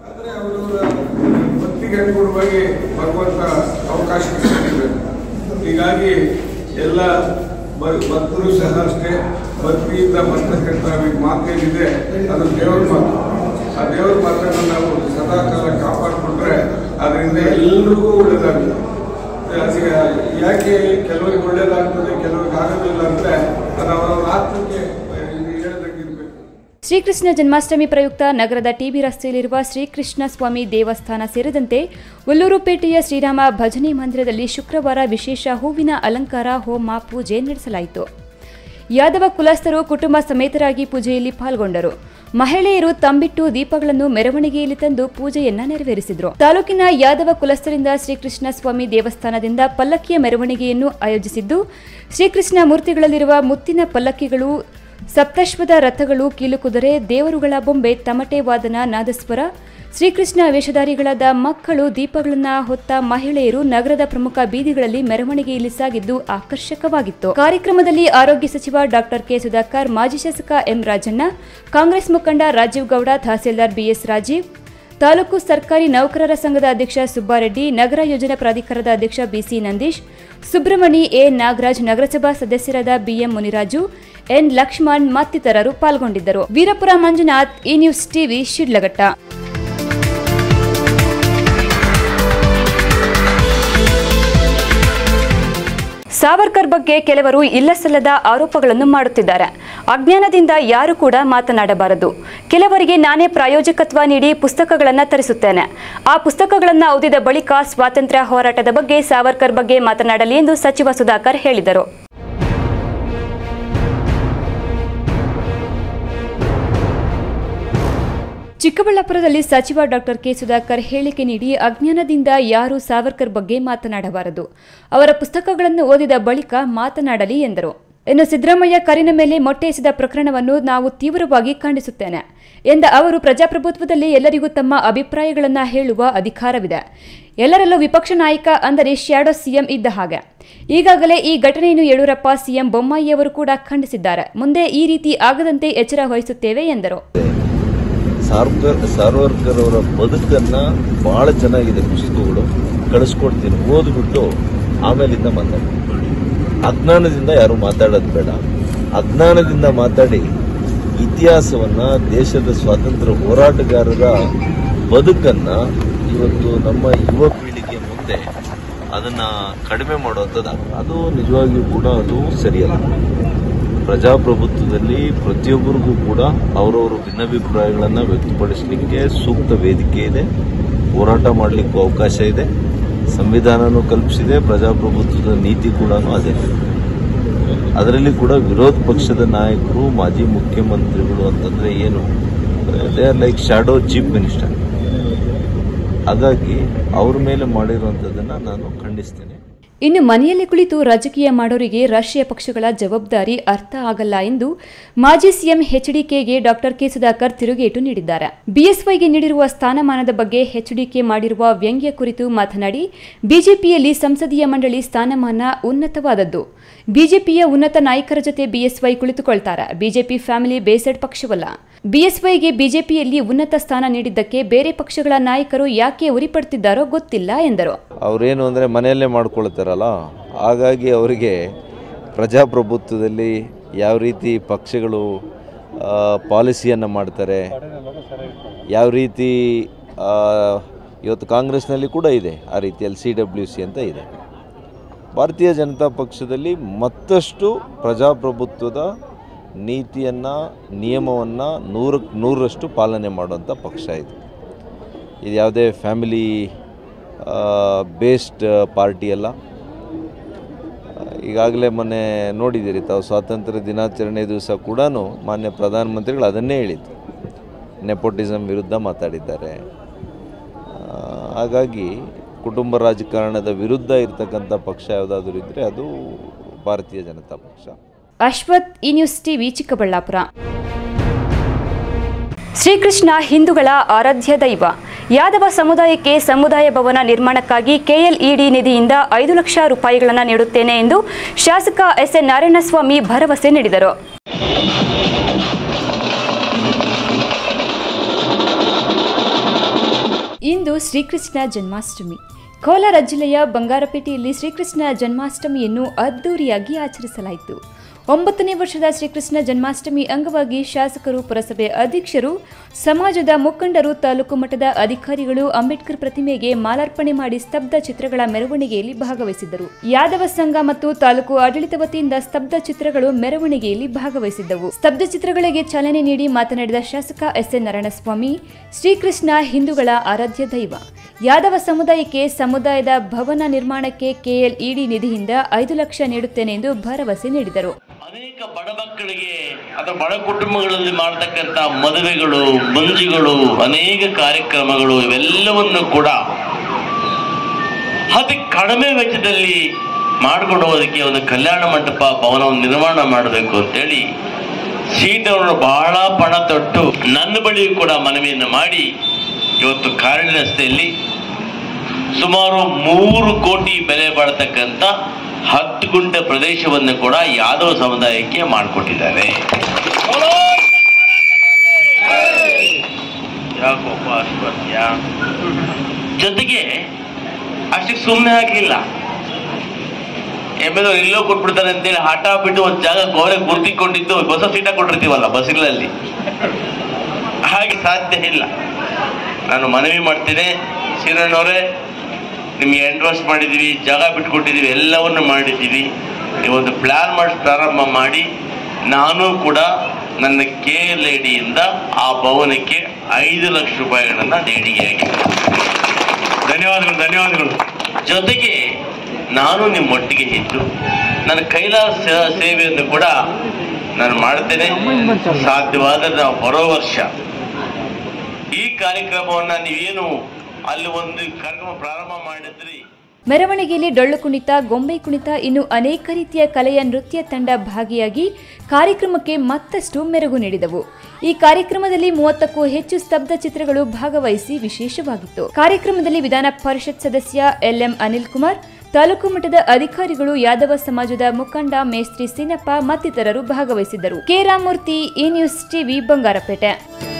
ಭಕ್ತಿಗೆ ಅನುಗುಣವಾಗಿ ಭಗವಂತ ಅವಕಾಶ ಕೊಟ್ಟಿದ್ದಾನೆ. ಹೀಗಾಗಿ ಎಲ್ಲ ಭ- ಭಕ್ತರು ಸಹ ಅಷ್ಟೇ ಭಕ್ತಿಯಿಂದ ಬರ್ತಕ್ಕಂಥ ಈ ಮಾತೇನಿದೆ ಅದು ದೇವರ ಮಾತು ಆ ದೇವರ ಮಾತನ್ನು ನಾವು ಸದಾ ಕಾಲ ಕಾಪಾಡಿಕೊಂಡ್ರೆ ಅದರಿಂದ ಎಲ್ರಿಗೂ ಒಳ್ಳೇದಾಗುತ್ತೆ ಅದು ಯಾಕೆ ಕೆಲವರಿಗೆ ಒಳ್ಳೇದಾಗ್ತದೆ ಕೆಲವರಿಗೆ ಆಗೋದಿಲ್ಲ ಅಂದರೆ ಅದು ಅವರವರ ಆತ್ಮಕ್ಕೆ ಇದು ಹೇಳ್ದಂಗಿರ್ಬೇಕು
ಶ್ರೀಕೃಷ್ಣ ಜನ್ಮಾಷ್ಟಮಿ ಪ್ರಯುಕ್ತ ನಗರದ ಟಿಬಿ ರಸ್ತೆಯಲ್ಲಿರುವ ಶ್ರೀಕೃಷ್ಣ ಸ್ವಾಮಿ ದೇವಸ್ಥಾನ ಸೇರಿದಂತೆ ಉಲ್ಲೂರುಪೇಟೆಯ ಶ್ರೀರಾಮ ಭಜನೆ ಮಂದಿರದಲ್ಲಿ ಶುಕ್ರವಾರ ವಿಶೇಷ ಹೂವಿನ ಅಲಂಕಾರ ಹೋಮ ಪೂಜೆ ನಡೆಸಲಾಯಿತು ಯಾದವ ಕುಲಸ್ಥರು ಕುಟುಂಬ ಸಮೇತರಾಗಿ ಪೂಜೆಯಲ್ಲಿ ಪಾಲ್ಗೊಂಡರು ಮಹಿಳೆಯರು ತಂಬಿಟ್ಟು ದೀಪಗಳನ್ನು ಮೆರವಣಿಗೆಯಲ್ಲಿ ತಂದು ಪೂಜೆಯನ್ನ ನೆರವೇರಿಸಿದರು ತಾಲೂಕಿನ ಯಾದವ ಕುಲಸ್ಥರಿಂದ ಶ್ರೀಕೃಷ್ಣ ಸ್ವಾಮಿ ದೇವಸ್ಥಾನದಿಂದ ಪಲ್ಲಕ್ಕಿಯ ಮೆರವಣಿಗೆಯನ್ನು ಆಯೋಜಿಸಿದ್ದು ಶ್ರೀಕೃಷ್ಣ ಮೂರ್ತಿಗಳಲ್ಲಿರುವ ಮುತ್ತಿನ ಪಲ್ಲಕ್ಕಿಗಳು ಸಪ್ತಶ್ವದ ರಥಗಳು ಕೀಲುಕುದುರೆ ದೇವರುಗಳ ಬೊಂಬೆ ತಮಟೆ ವಾದನ ನಾದಸ್ವರ ಶ್ರೀಕೃಷ್ಣ ವೇಷಧಾರಿಗಳಾದ ಮಕ್ಕಳು ದೀಪಗಳನ್ನ ಹೊತ್ತ ಮಹಿಳೆಯರು ನಗರದ ಪ್ರಮುಖ ಬೀದಿಗಳಲ್ಲಿ ಮೆರವಣಿಗೆಯಲ್ಲಿ ಸಾಗಿದ್ದು ಆಕರ್ಷಕವಾಗಿತ್ತು ಕಾರ್ಯಕ್ರಮದಲ್ಲಿ ಆರೋಗ್ಯ ಸಚಿವ ಡಾಕ್ಟರ್ ಕೆ ಸುಧಾಕರ್ ಮಾಜಿ ಶಾಸಕ ಎಂ ರಾಜಣ್ಣ ಕಾಂಗ್ರೆಸ್ ಮುಖಂಡ ರಾಜೀವ್ ಗೌಡ ತಹಸೀಲ್ದಾರ್ ಬಿಎಸ್ ರಾಜೀವ್ ತಾಲೂಕು ಸರ್ಕಾರಿ ನೌಕರರ ಸಂಘದ ಅಧ್ಯಕ್ಷ ಸುಬ್ಬಾರೆಡ್ಡಿ ನಗರ ಯೋಜನಾ ಪ್ರಾಧಿಕಾರದ ಅಧ್ಯಕ್ಷ ಬಿಸಿ ನಂದೀಶ್ ಸುಬ್ರಹ್ಮಣಿ ಎ ನಾಗರಾಜ್ ನಗರಸಭಾ ಸದಸ್ಯರಾದ ಬಿಎಂ ಮುನಿರಾಜು ಎನ್ ಲಕ್ಷ್ಮಣ್ ಮತ್ತಿತರರು ಪಾಲ್ಗೊಂಡಿದ್ದರು ವೀರಪುರ ಮಂಜುನಾಥ್ ಈ ನ್ಯೂಸ್ ಟಿವಿ ಶಿಡ್ಲಘಟ್ಟ ಸಾವರ್ಕರ್ ಬಗ್ಗೆ ಕೆಲವರು ಇಲ್ಲಸಲ್ಲದ ಆರೋಪಗಳನ್ನು ಮಾಡುತ್ತಿದ್ದಾರೆ ಅಜ್ಞಾನದಿಂದ ಯಾರು ಕೂಡ ಮಾತನಾಡಬಾರದು ಕೆಲವರಿಗೆ ನಾನೇ ಪ್ರಾಯೋಜಕತ್ವ ನೀಡಿ ಪುಸ್ತಕಗಳನ್ನು ತರಿಸುತ್ತೇನೆ ಆ ಪುಸ್ತಕಗಳನ್ನು ಓದಿದ ಬಳಿಕ ಸ್ವಾತಂತ್ರ್ಯ ಹೋರಾಟದ ಬಗ್ಗೆ ಸಾವರ್ಕರ್ ಬಗ್ಗೆ ಮಾತನಾಡಲಿ ಎಂದು ಸಚಿವ ಸುಧಾಕರ್ ಹೇಳಿದರು ಚಿಕ್ಕಬಳ್ಳಾಪುರದಲ್ಲಿ ಸಚಿವ ಡಾಕ್ಟರ್ ಕೆ ಸುಧಾಕರ್ ಹೇಳಿಕೆ ನೀಡಿ ಅಜ್ಞಾನದಿಂದ ಯಾರು ಸಾವರ್ಕರ್ ಬಗ್ಗೆ ಮಾತನಾಡಬಾರದು ಅವರ ಪುಸ್ತಕಗಳನ್ನು ಓದಿದ ಬಳಿಕ ಮಾತನಾಡಲಿ ಎಂದರು ಇನ್ನು ಸಿದ್ದರಾಮಯ್ಯ ಕರಿನ ಮೇಲೆ ಮೊಟ್ಟೆ ಎಸೆದ ಪ್ರಕರಣವನ್ನು ನಾವು ತೀವ್ರವಾಗಿ ಖಂಡಿಸುತ್ತೇನೆ ಎಂದ ಅವರು ಪ್ರಜಾಪ್ರಭುತ್ವದಲ್ಲಿ ಎಲ್ಲರಿಗೂ ತಮ್ಮ ಅಭಿಪ್ರಾಯಗಳನ್ನು ಹೇಳುವ ಅಧಿಕಾರವಿದೆ ಎಲ್ಲರಲ್ಲೂ ವಿಪಕ್ಷ ನಾಯಕ ಅಂದರೆ ಶ್ಯಾಡೋ ಸಿಎಂ ಇದ್ದ ಹಾಗೆ ಈಗಾಗಲೇ ಈ ಘಟನೆಯನ್ನು ಯಡಿಯೂರಪ್ಪ ಸಿಎಂ ಬೊಮ್ಮಾಯಿಯವರು ಕೂಡ ಖಂಡಿಸಿದ್ದಾರೆ ಮುಂದೆ ಈ ರೀತಿ ಆಗದಂತೆ ಎಚ್ಚರ ವಹಿಸುತ್ತೇವೆ ಎಂದರು
ಸಾರ್ವರ್ ಸಾರ್ವರ್ಕರ್ ಅವರ ಬದುಕನ್ನು ಭಾಳ ಚೆನ್ನಾಗಿದೆ ಪುಸ್ತಕಗಳು ಕಳಿಸ್ಕೊಡ್ತೀನಿ ಓದ್ಬಿಟ್ಟು ಆಮೇಲಿಂದ ಮಾತಾಡಿ ಅಜ್ಞಾನದಿಂದ ಯಾರು ಮಾತಾಡೋದು ಬೇಡ ಅಜ್ಞಾನದಿಂದ ಮಾತಾಡಿ ಇತಿಹಾಸವನ್ನು ದೇಶದ ಸ್ವಾತಂತ್ರ್ಯ ಹೋರಾಟಗಾರರ ಬದುಕನ್ನು ಇವತ್ತು ನಮ್ಮ ಯುವ ಪೀಳಿಗೆ ಮುಂದೆ ಅದನ್ನು ಕಡಿಮೆ ಮಾಡುವಂಥದ್ದು ಅದು ನಿಜವಾಗಿಯೂ ಕೂಡ ಅದು ಸರಿಯಲ್ಲ ಪ್ರಜಾಪ್ರಭುತ್ವದಲ್ಲಿ ಪ್ರತಿಯೊಬ್ಬರಿಗೂ ಕೂಡ ಅವರವರ ಭಿನ್ನಾಭಿಪ್ರಾಯಗಳನ್ನು ವ್ಯಕ್ತಪಡಿಸಲಿಕ್ಕೆ ಸೂಕ್ತ ವೇದಿಕೆ ಇದೆ ಹೋರಾಟ ಮಾಡಲಿಕ್ಕೂ ಅವಕಾಶ ಇದೆ ಸಂವಿಧಾನನೂ ಕಲ್ಪಿಸಿದೆ ಪ್ರಜಾಪ್ರಭುತ್ವದ ನೀತಿ ಕೂಡ ಅದೇ ಅದರಲ್ಲಿ ಕೂಡ ವಿರೋಧ ಪಕ್ಷದ ನಾಯಕರು ಮಾಜಿ ಮುಖ್ಯಮಂತ್ರಿಗಳು ಅಂತಂದರೆ ಏನು they are like shadow chief minister ಹಾಗಾಗಿ ಅವ್ರ ಮೇಲೆ ಮಾಡಿರುವಂಥದ್ದನ್ನು ನಾನು ಖಂಡಿಸ್ತೇನೆ
ಇನ್ನು ಮನೆಯಲ್ಲಿ ಕುಳಿತು ರಾಜಕೀಯ ಮಾಡೋರಿಗೆ ರಾಷ್ಟ್ರೀಯ ಪಕ್ಷಗಳ ಜವಾಬ್ದಾರಿ ಅರ್ಥ ಆಗಲ್ಲ ಎಂದು ಮಾಜಿ ಸಿಎಂ ಎಚ್ಡಿಕೆಗೆ ಡಾಕ್ಟರ್ ಕೆ ಸುಧಾಕರ್ ತಿರುಗೇಟು ನೀಡಿದ್ದಾರೆ ಬಿಎಸ್ವೈಗೆ ನೀಡಿರುವ ಸ್ಥಾನಮಾನದ ಬಗ್ಗೆ ಎಚ್ಡಿಕೆ ಮಾಡಿರುವ ವ್ಯಂಗ್ಯ ಕುರಿತು ಮಾತನಾಡಿ ಬಿಜೆಪಿಯಲ್ಲಿ ಸಂಸದೀಯ ಮಂಡಳಿ ಸ್ಥಾನಮಾನ ಉನ್ನತವಾದದ್ದು ಬಿಜೆಪಿಯ ಉನ್ನತ ನಾಯಕರ ಜೊತೆ ಬಿಎಸ್ವೈ ಕುಳಿತುಕೊಳ್ತಾರೆ ಬಿಜೆಪಿ ಫ್ಯಾಮಿಲಿ ಬೇಸೆಡ್ ಪಕ್ಷವಲ್ಲ ಬಿಎಸ್ವೈಗೆ ಬಿಜೆಪಿಯಲ್ಲಿ ಉನ್ನತ ಸ್ಥಾನ ನೀಡಿದ್ದಕ್ಕೆ ಬೇರೆ ಪಕ್ಷಗಳ ನಾಯಕರು ಯಾಕೆ ಉರಿಪಡ್ತಿದ್ದಾರೋ ಗೊತ್ತಿಲ್ಲ ಎಂದರು
ಅವರೇನು ಅಂದರೆ ಮನೆಯಲ್ಲೇ ಮಾಡ್ಕೊಳ್ತಾರಲ್ಲ ಹಾಗಾಗಿ ಅವರಿಗೆ ಪ್ರಜಾಪ್ರಭುತ್ವದಲ್ಲಿ ಯಾವ ರೀತಿ ಪಕ್ಷಗಳು ಪಾಲಿಸಿಯನ್ನು ಮಾಡ್ತಾರೆ ಯಾವ ರೀತಿ ಆ, ಇವತ್ತು ಕಾಂಗ್ರೆಸ್ನಲ್ಲಿ ಕೂಡ ಇದೆ ಆ ರೀತಿಯಲ್ಲಿ ಸಿ ಡಬ್ಲ್ಯೂ ಸಿ ಅಂತ ಇದೆ ಭಾರತೀಯ ಜನತಾ ಪಕ್ಷದಲ್ಲಿ ಮತ್ತಷ್ಟು ಪ್ರಜಾಪ್ರಭುತ್ವದ ನೀತಿಯನ್ನು ನಿಯಮವನ್ನು ನೂರಕ್ಕೆ ನೂರರಷ್ಟು ಪಾಲನೆ ಮಾಡುವಂಥ ಪಕ್ಷ ಇದು ಇದು ಯಾವುದೇ ಫ್ಯಾಮಿಲಿ ಬೇಸ್ಡ್ ಪಾರ್ಟಿ ಅಲ್ಲ ಈಗಾಗಲೇ ಮೊನ್ನೆ ನೋಡಿದ್ದೀರಿ ತಾವು ಸ್ವಾತಂತ್ರ್ಯ ದಿನಾಚರಣೆ ದಿವಸ ಕೂಡ ಮಾನ್ಯ ಪ್ರಧಾನಮಂತ್ರಿಗಳು ಅದನ್ನೇ ಹೇಳಿದ್ದು ನೆಪೋಟಿಸಮ್ ವಿರುದ್ಧ ಮಾತಾಡಿದ್ದಾರೆ ಆ, ಹಾಗಾಗಿ ಕುಟುಂಬ ರಾಜಕಾರಣದ ವಿರುದ್ಧ ಇರ್ತಕ್ಕಂಥ ಪಕ್ಷ ಯಾವುದಾದ್ರೂ ಇದ್ದರೆ ಅದು ಭಾರತೀಯ ಜನತಾ ಪಕ್ಷ
ಅಶ್ವಥ್ ಈ ನ್ಯೂಸ್ ಟಿವಿ ಚಿಕ್ಕಬಳ್ಳಾಪುರ ಶ್ರೀಕೃಷ್ಣ ಹಿಂದೂಗಳ ಆರಾಧ್ಯ ದೈವ ಯಾದವ ಸಮುದಾಯಕ್ಕೆ ಸಮುದಾಯ ಭವನ ನಿರ್ಮಾಣಕ್ಕಾಗಿ ಕೆಎಲ್ಇಡಿ ನಿಧಿಯಿಂದ ಐದು ಲಕ್ಷ ರೂಪಾಯಿಗಳನ್ನು ನೀಡುತ್ತೇನೆ ಎಂದು ಶಾಸಕ ಎಸ್ ಎನ್ ನಾರಾಯಣಸ್ವಾಮಿ ಭರವಸೆ ನೀಡಿದರು ಇಂದು ಶ್ರೀಕೃಷ್ಣ ಜನ್ಮಾಷ್ಟಮಿ ಕೋಲಾರ ಜಿಲ್ಲೆಯ ಬಂಗಾರಪೇಟೆಯಲ್ಲಿ ಶ್ರೀಕೃಷ್ಣ ಜನ್ಮಾಷ್ಟಮಿಯನ್ನು ಅದ್ದೂರಿಯಾಗಿ ಆಚರಿಸಲಾಯಿತು ಒಂಬತ್ತನೇ ವರ್ಷದ ಶ್ರೀಕೃಷ್ಣ ಜನ್ಮಾಷ್ಟಮಿ ಅಂಗವಾಗಿ ಶಾಸಕರು ಪುರಸಭೆ ಅಧ್ಯಕ್ಷರು ಸಮಾಜದ ಮುಖಂಡರು ತಾಲೂಕು ಮಟ್ಟದ ಅಧಿಕಾರಿಗಳು ಅಂಬೇಡ್ಕರ್ ಪ್ರತಿಮೆಗೆ ಮಾಲಾರ್ಪಣೆ ಮಾಡಿ ಸ್ತಬ್ಧ ಚಿತ್ರಗಳ ಮೆರವಣಿಗೆಯಲ್ಲಿ ಭಾಗವಹಿಸಿದ್ದರು ಯಾದವ ಸಂಘ ಮತ್ತು ತಾಲೂಕು ಆಡಳಿತ ವತಿಯಿಂದ ಸ್ತಬ್ಧ ಚಿತ್ರಗಳು ಮೆರವಣಿಗೆಯಲ್ಲಿ ಭಾಗವಹಿಸಿದ್ದವು ಸ್ತಬ್ಧ ಚಿತ್ರಗಳಿಗೆ ಚಾಲನೆ ನೀಡಿ ಮಾತನಾಡಿದ ಶಾಸಕ ಎಸ್ ಎನ್ ನಾರಾಯಣಸ್ವಾಮಿ ಶ್ರೀಕೃಷ್ಣ ಹಿಂದೂಗಳ ಆರಾಧ್ಯ ದೈವ ಯಾದವ ಸಮುದಾಯಕ್ಕೆ ಸಮುದಾಯದ ಭವನ ನಿರ್ಮಾಣಕ್ಕೆ ಕೆಎಲ್ಇಡಿ ನಿಧಿಯಿಂದ ಐದು ಲಕ್ಷ ನೀಡುತ್ತೇನೆ ಎಂದು ಭರವಸೆ ನೀಡಿದರು
ಅನೇಕ ಬಡ ಮಕ್ಕಳಿಗೆ ಅಥವಾ ಬಡ ಕುಟುಂಬಗಳಲ್ಲಿ ಮಾಡತಕ್ಕಂಥ ಮದುವೆಗಳು ಮುಂಜಿಗಳು ಅನೇಕ ಕಾರ್ಯಕ್ರಮಗಳು ಇವೆಲ್ಲವನ್ನು ಕೂಡ ಅತಿ ಕಡಿಮೆ ವೆಚ್ಚದಲ್ಲಿ ಮಾಡಿಕೊಡುವುದಕ್ಕೆ ಒಂದು ಕಲ್ಯಾಣ ಮಂಟಪ ಭವನವನ್ನು ನಿರ್ಮಾಣ ಮಾಡಬೇಕು ಅಂತೇಳಿ ಸೀಟವರು ಬಹಳ ಪಣ ತೊಟ್ಟು ನನ್ನ ಬಳಿಯೂ ಕೂಡ ಮನವಿಯನ್ನು ಮಾಡಿ ಇವತ್ತು ಕಾರಣ ರಸ್ತೆಯಲ್ಲಿ ಸುಮಾರು ಮೂರು ಕೋಟಿ ಬೆಲೆ ಬಾಳತಕ್ಕಂಥ ಹತ್ತು ಗುಂಟೆ ಪ್ರದೇಶವನ್ನು ಕೂಡ ಯಾದವ ಸಮುದಾಯಕ್ಕೆ ಮಾಡಿಕೊಟ್ಟಿದ್ದಾರೆ ಯಾಕೋಪ ಅಶ್ವತ್ಯ ಜೊತೆಗೆ ಅಷ್ಟಕ್ಕೆ ಸುಮ್ಮನೆ ಹಾಕಲಿಲ್ಲ ಎಮ್ಮೆದವ್ರು ಇಲ್ಲೋ ಕೊಟ್ಬಿಡ್ತಾರೆ ಅಂತೇಳಿ ಹಠ ಬಿಟ್ಟು ಒಂದು ಜಾಗ ಗೋರೆ ಗುರ್ತಿಕೊಂಡಿದ್ದು ಹೊಸ ಸೀಟ ಕೊಟ್ಟಿರ್ತೀವಲ್ಲ ಬಸ್ಗಳಲ್ಲಿ ಹಾಗೆ ಸಾಧ್ಯ ಇಲ್ಲ ನಾನು ಮನವಿ ಮಾಡ್ತೇನೆ ಶ್ರೀರಣ್ಣವರೇ ನಿಮಗೆ ಎಂಡ್ವರ್ಸ್ ಮಾಡಿದ್ದೀವಿ ಜಾಗ ಬಿಟ್ಕೊಟ್ಟಿದ್ದೀವಿ ಎಲ್ಲವನ್ನು ಮಾಡಿದ್ದೀವಿ ನೀವೊಂದು ಪ್ಲ್ಯಾನ್ ಮಾಡಿ ಪ್ರಾರಂಭ ಮಾಡಿ ನಾನು ಕೂಡ ನನ್ನ ಕೆ ಎಲ್ ಡಿಯಿಂದ ಆ ಭವನಕ್ಕೆ ಐದು ಲಕ್ಷ ರೂಪಾಯಿಗಳನ್ನು ದೇಣಿಗೆಯಾಗಿ ಧನ್ಯವಾದಗಳು ಧನ್ಯವಾದಗಳು ಜೊತೆಗೆ ನಾನು ನಿಮ್ಮೊಟ್ಟಿಗೆ ಇದ್ದು ನನ್ನ ಕೈಲಾಸ ಸೇ- ಸೇವೆಯನ್ನು ಕೂಡ ನಾನು ಮಾಡ್ತೇನೆ ಸಾಧ್ಯವಾದರೆ ನಾವು ಬರೋ ವರ್ಷ ಈ ಕಾರ್ಯಕ್ರಮವನ್ನು ನೀವೇನು ಅಲ್ಲಿ ಒಂದು ಕಾರ್ಯಕ್ರಮ ಪ್ರಾರಂಭ ಮಾಡಿದ್ರಿ
ಮೆರವಣಿಗೆಯಲ್ಲಿ ಡೊಳ್ಳು ಕುಣಿತ ಗೊಂಬೆ ಕುಣಿತ ಇನ್ನು ಅನೇಕ ರೀತಿಯ ಕಲೆಯ ನೃತ್ಯ ತಂಡ ಭಾಗಿಯಾಗಿ ಕಾರ್ಯಕ್ರಮಕ್ಕೆ ಮತ್ತಷ್ಟು ಮೆರುಗು ನೀಡಿದವು ಈ ಕಾರ್ಯಕ್ರಮದಲ್ಲಿ ಮೂವತ್ತಕ್ಕೂ ಹೆಚ್ಚು ಸ್ತಬ್ಧ ಚಿತ್ರಗಳು ಭಾಗವಹಿಸಿ ವಿಶೇಷವಾಗಿತ್ತು ಕಾರ್ಯಕ್ರಮದಲ್ಲಿ ವಿಧಾನ ಪರಿಷತ್ ಸದಸ್ಯ ಎಲ್ಎಂ ಅನಿಲ್ ಕುಮಾರ್ ತಾಲೂಕು ಮಟ್ಟದ ಅಧಿಕಾರಿಗಳು ಯಾದವ ಸಮಾಜದ ಮುಖಂಡ ಮೇಸ್ತ್ರಿ ಸೀನಪ್ಪ ಮತ್ತಿತರರು ಭಾಗವಹಿಸಿದ್ದರು ಕೆ ರಾಮಮೂರ್ತಿ ಈ ನ್ಯೂಸ್ ಟಿವಿ ಬಂಗಾರಪೇಟೆ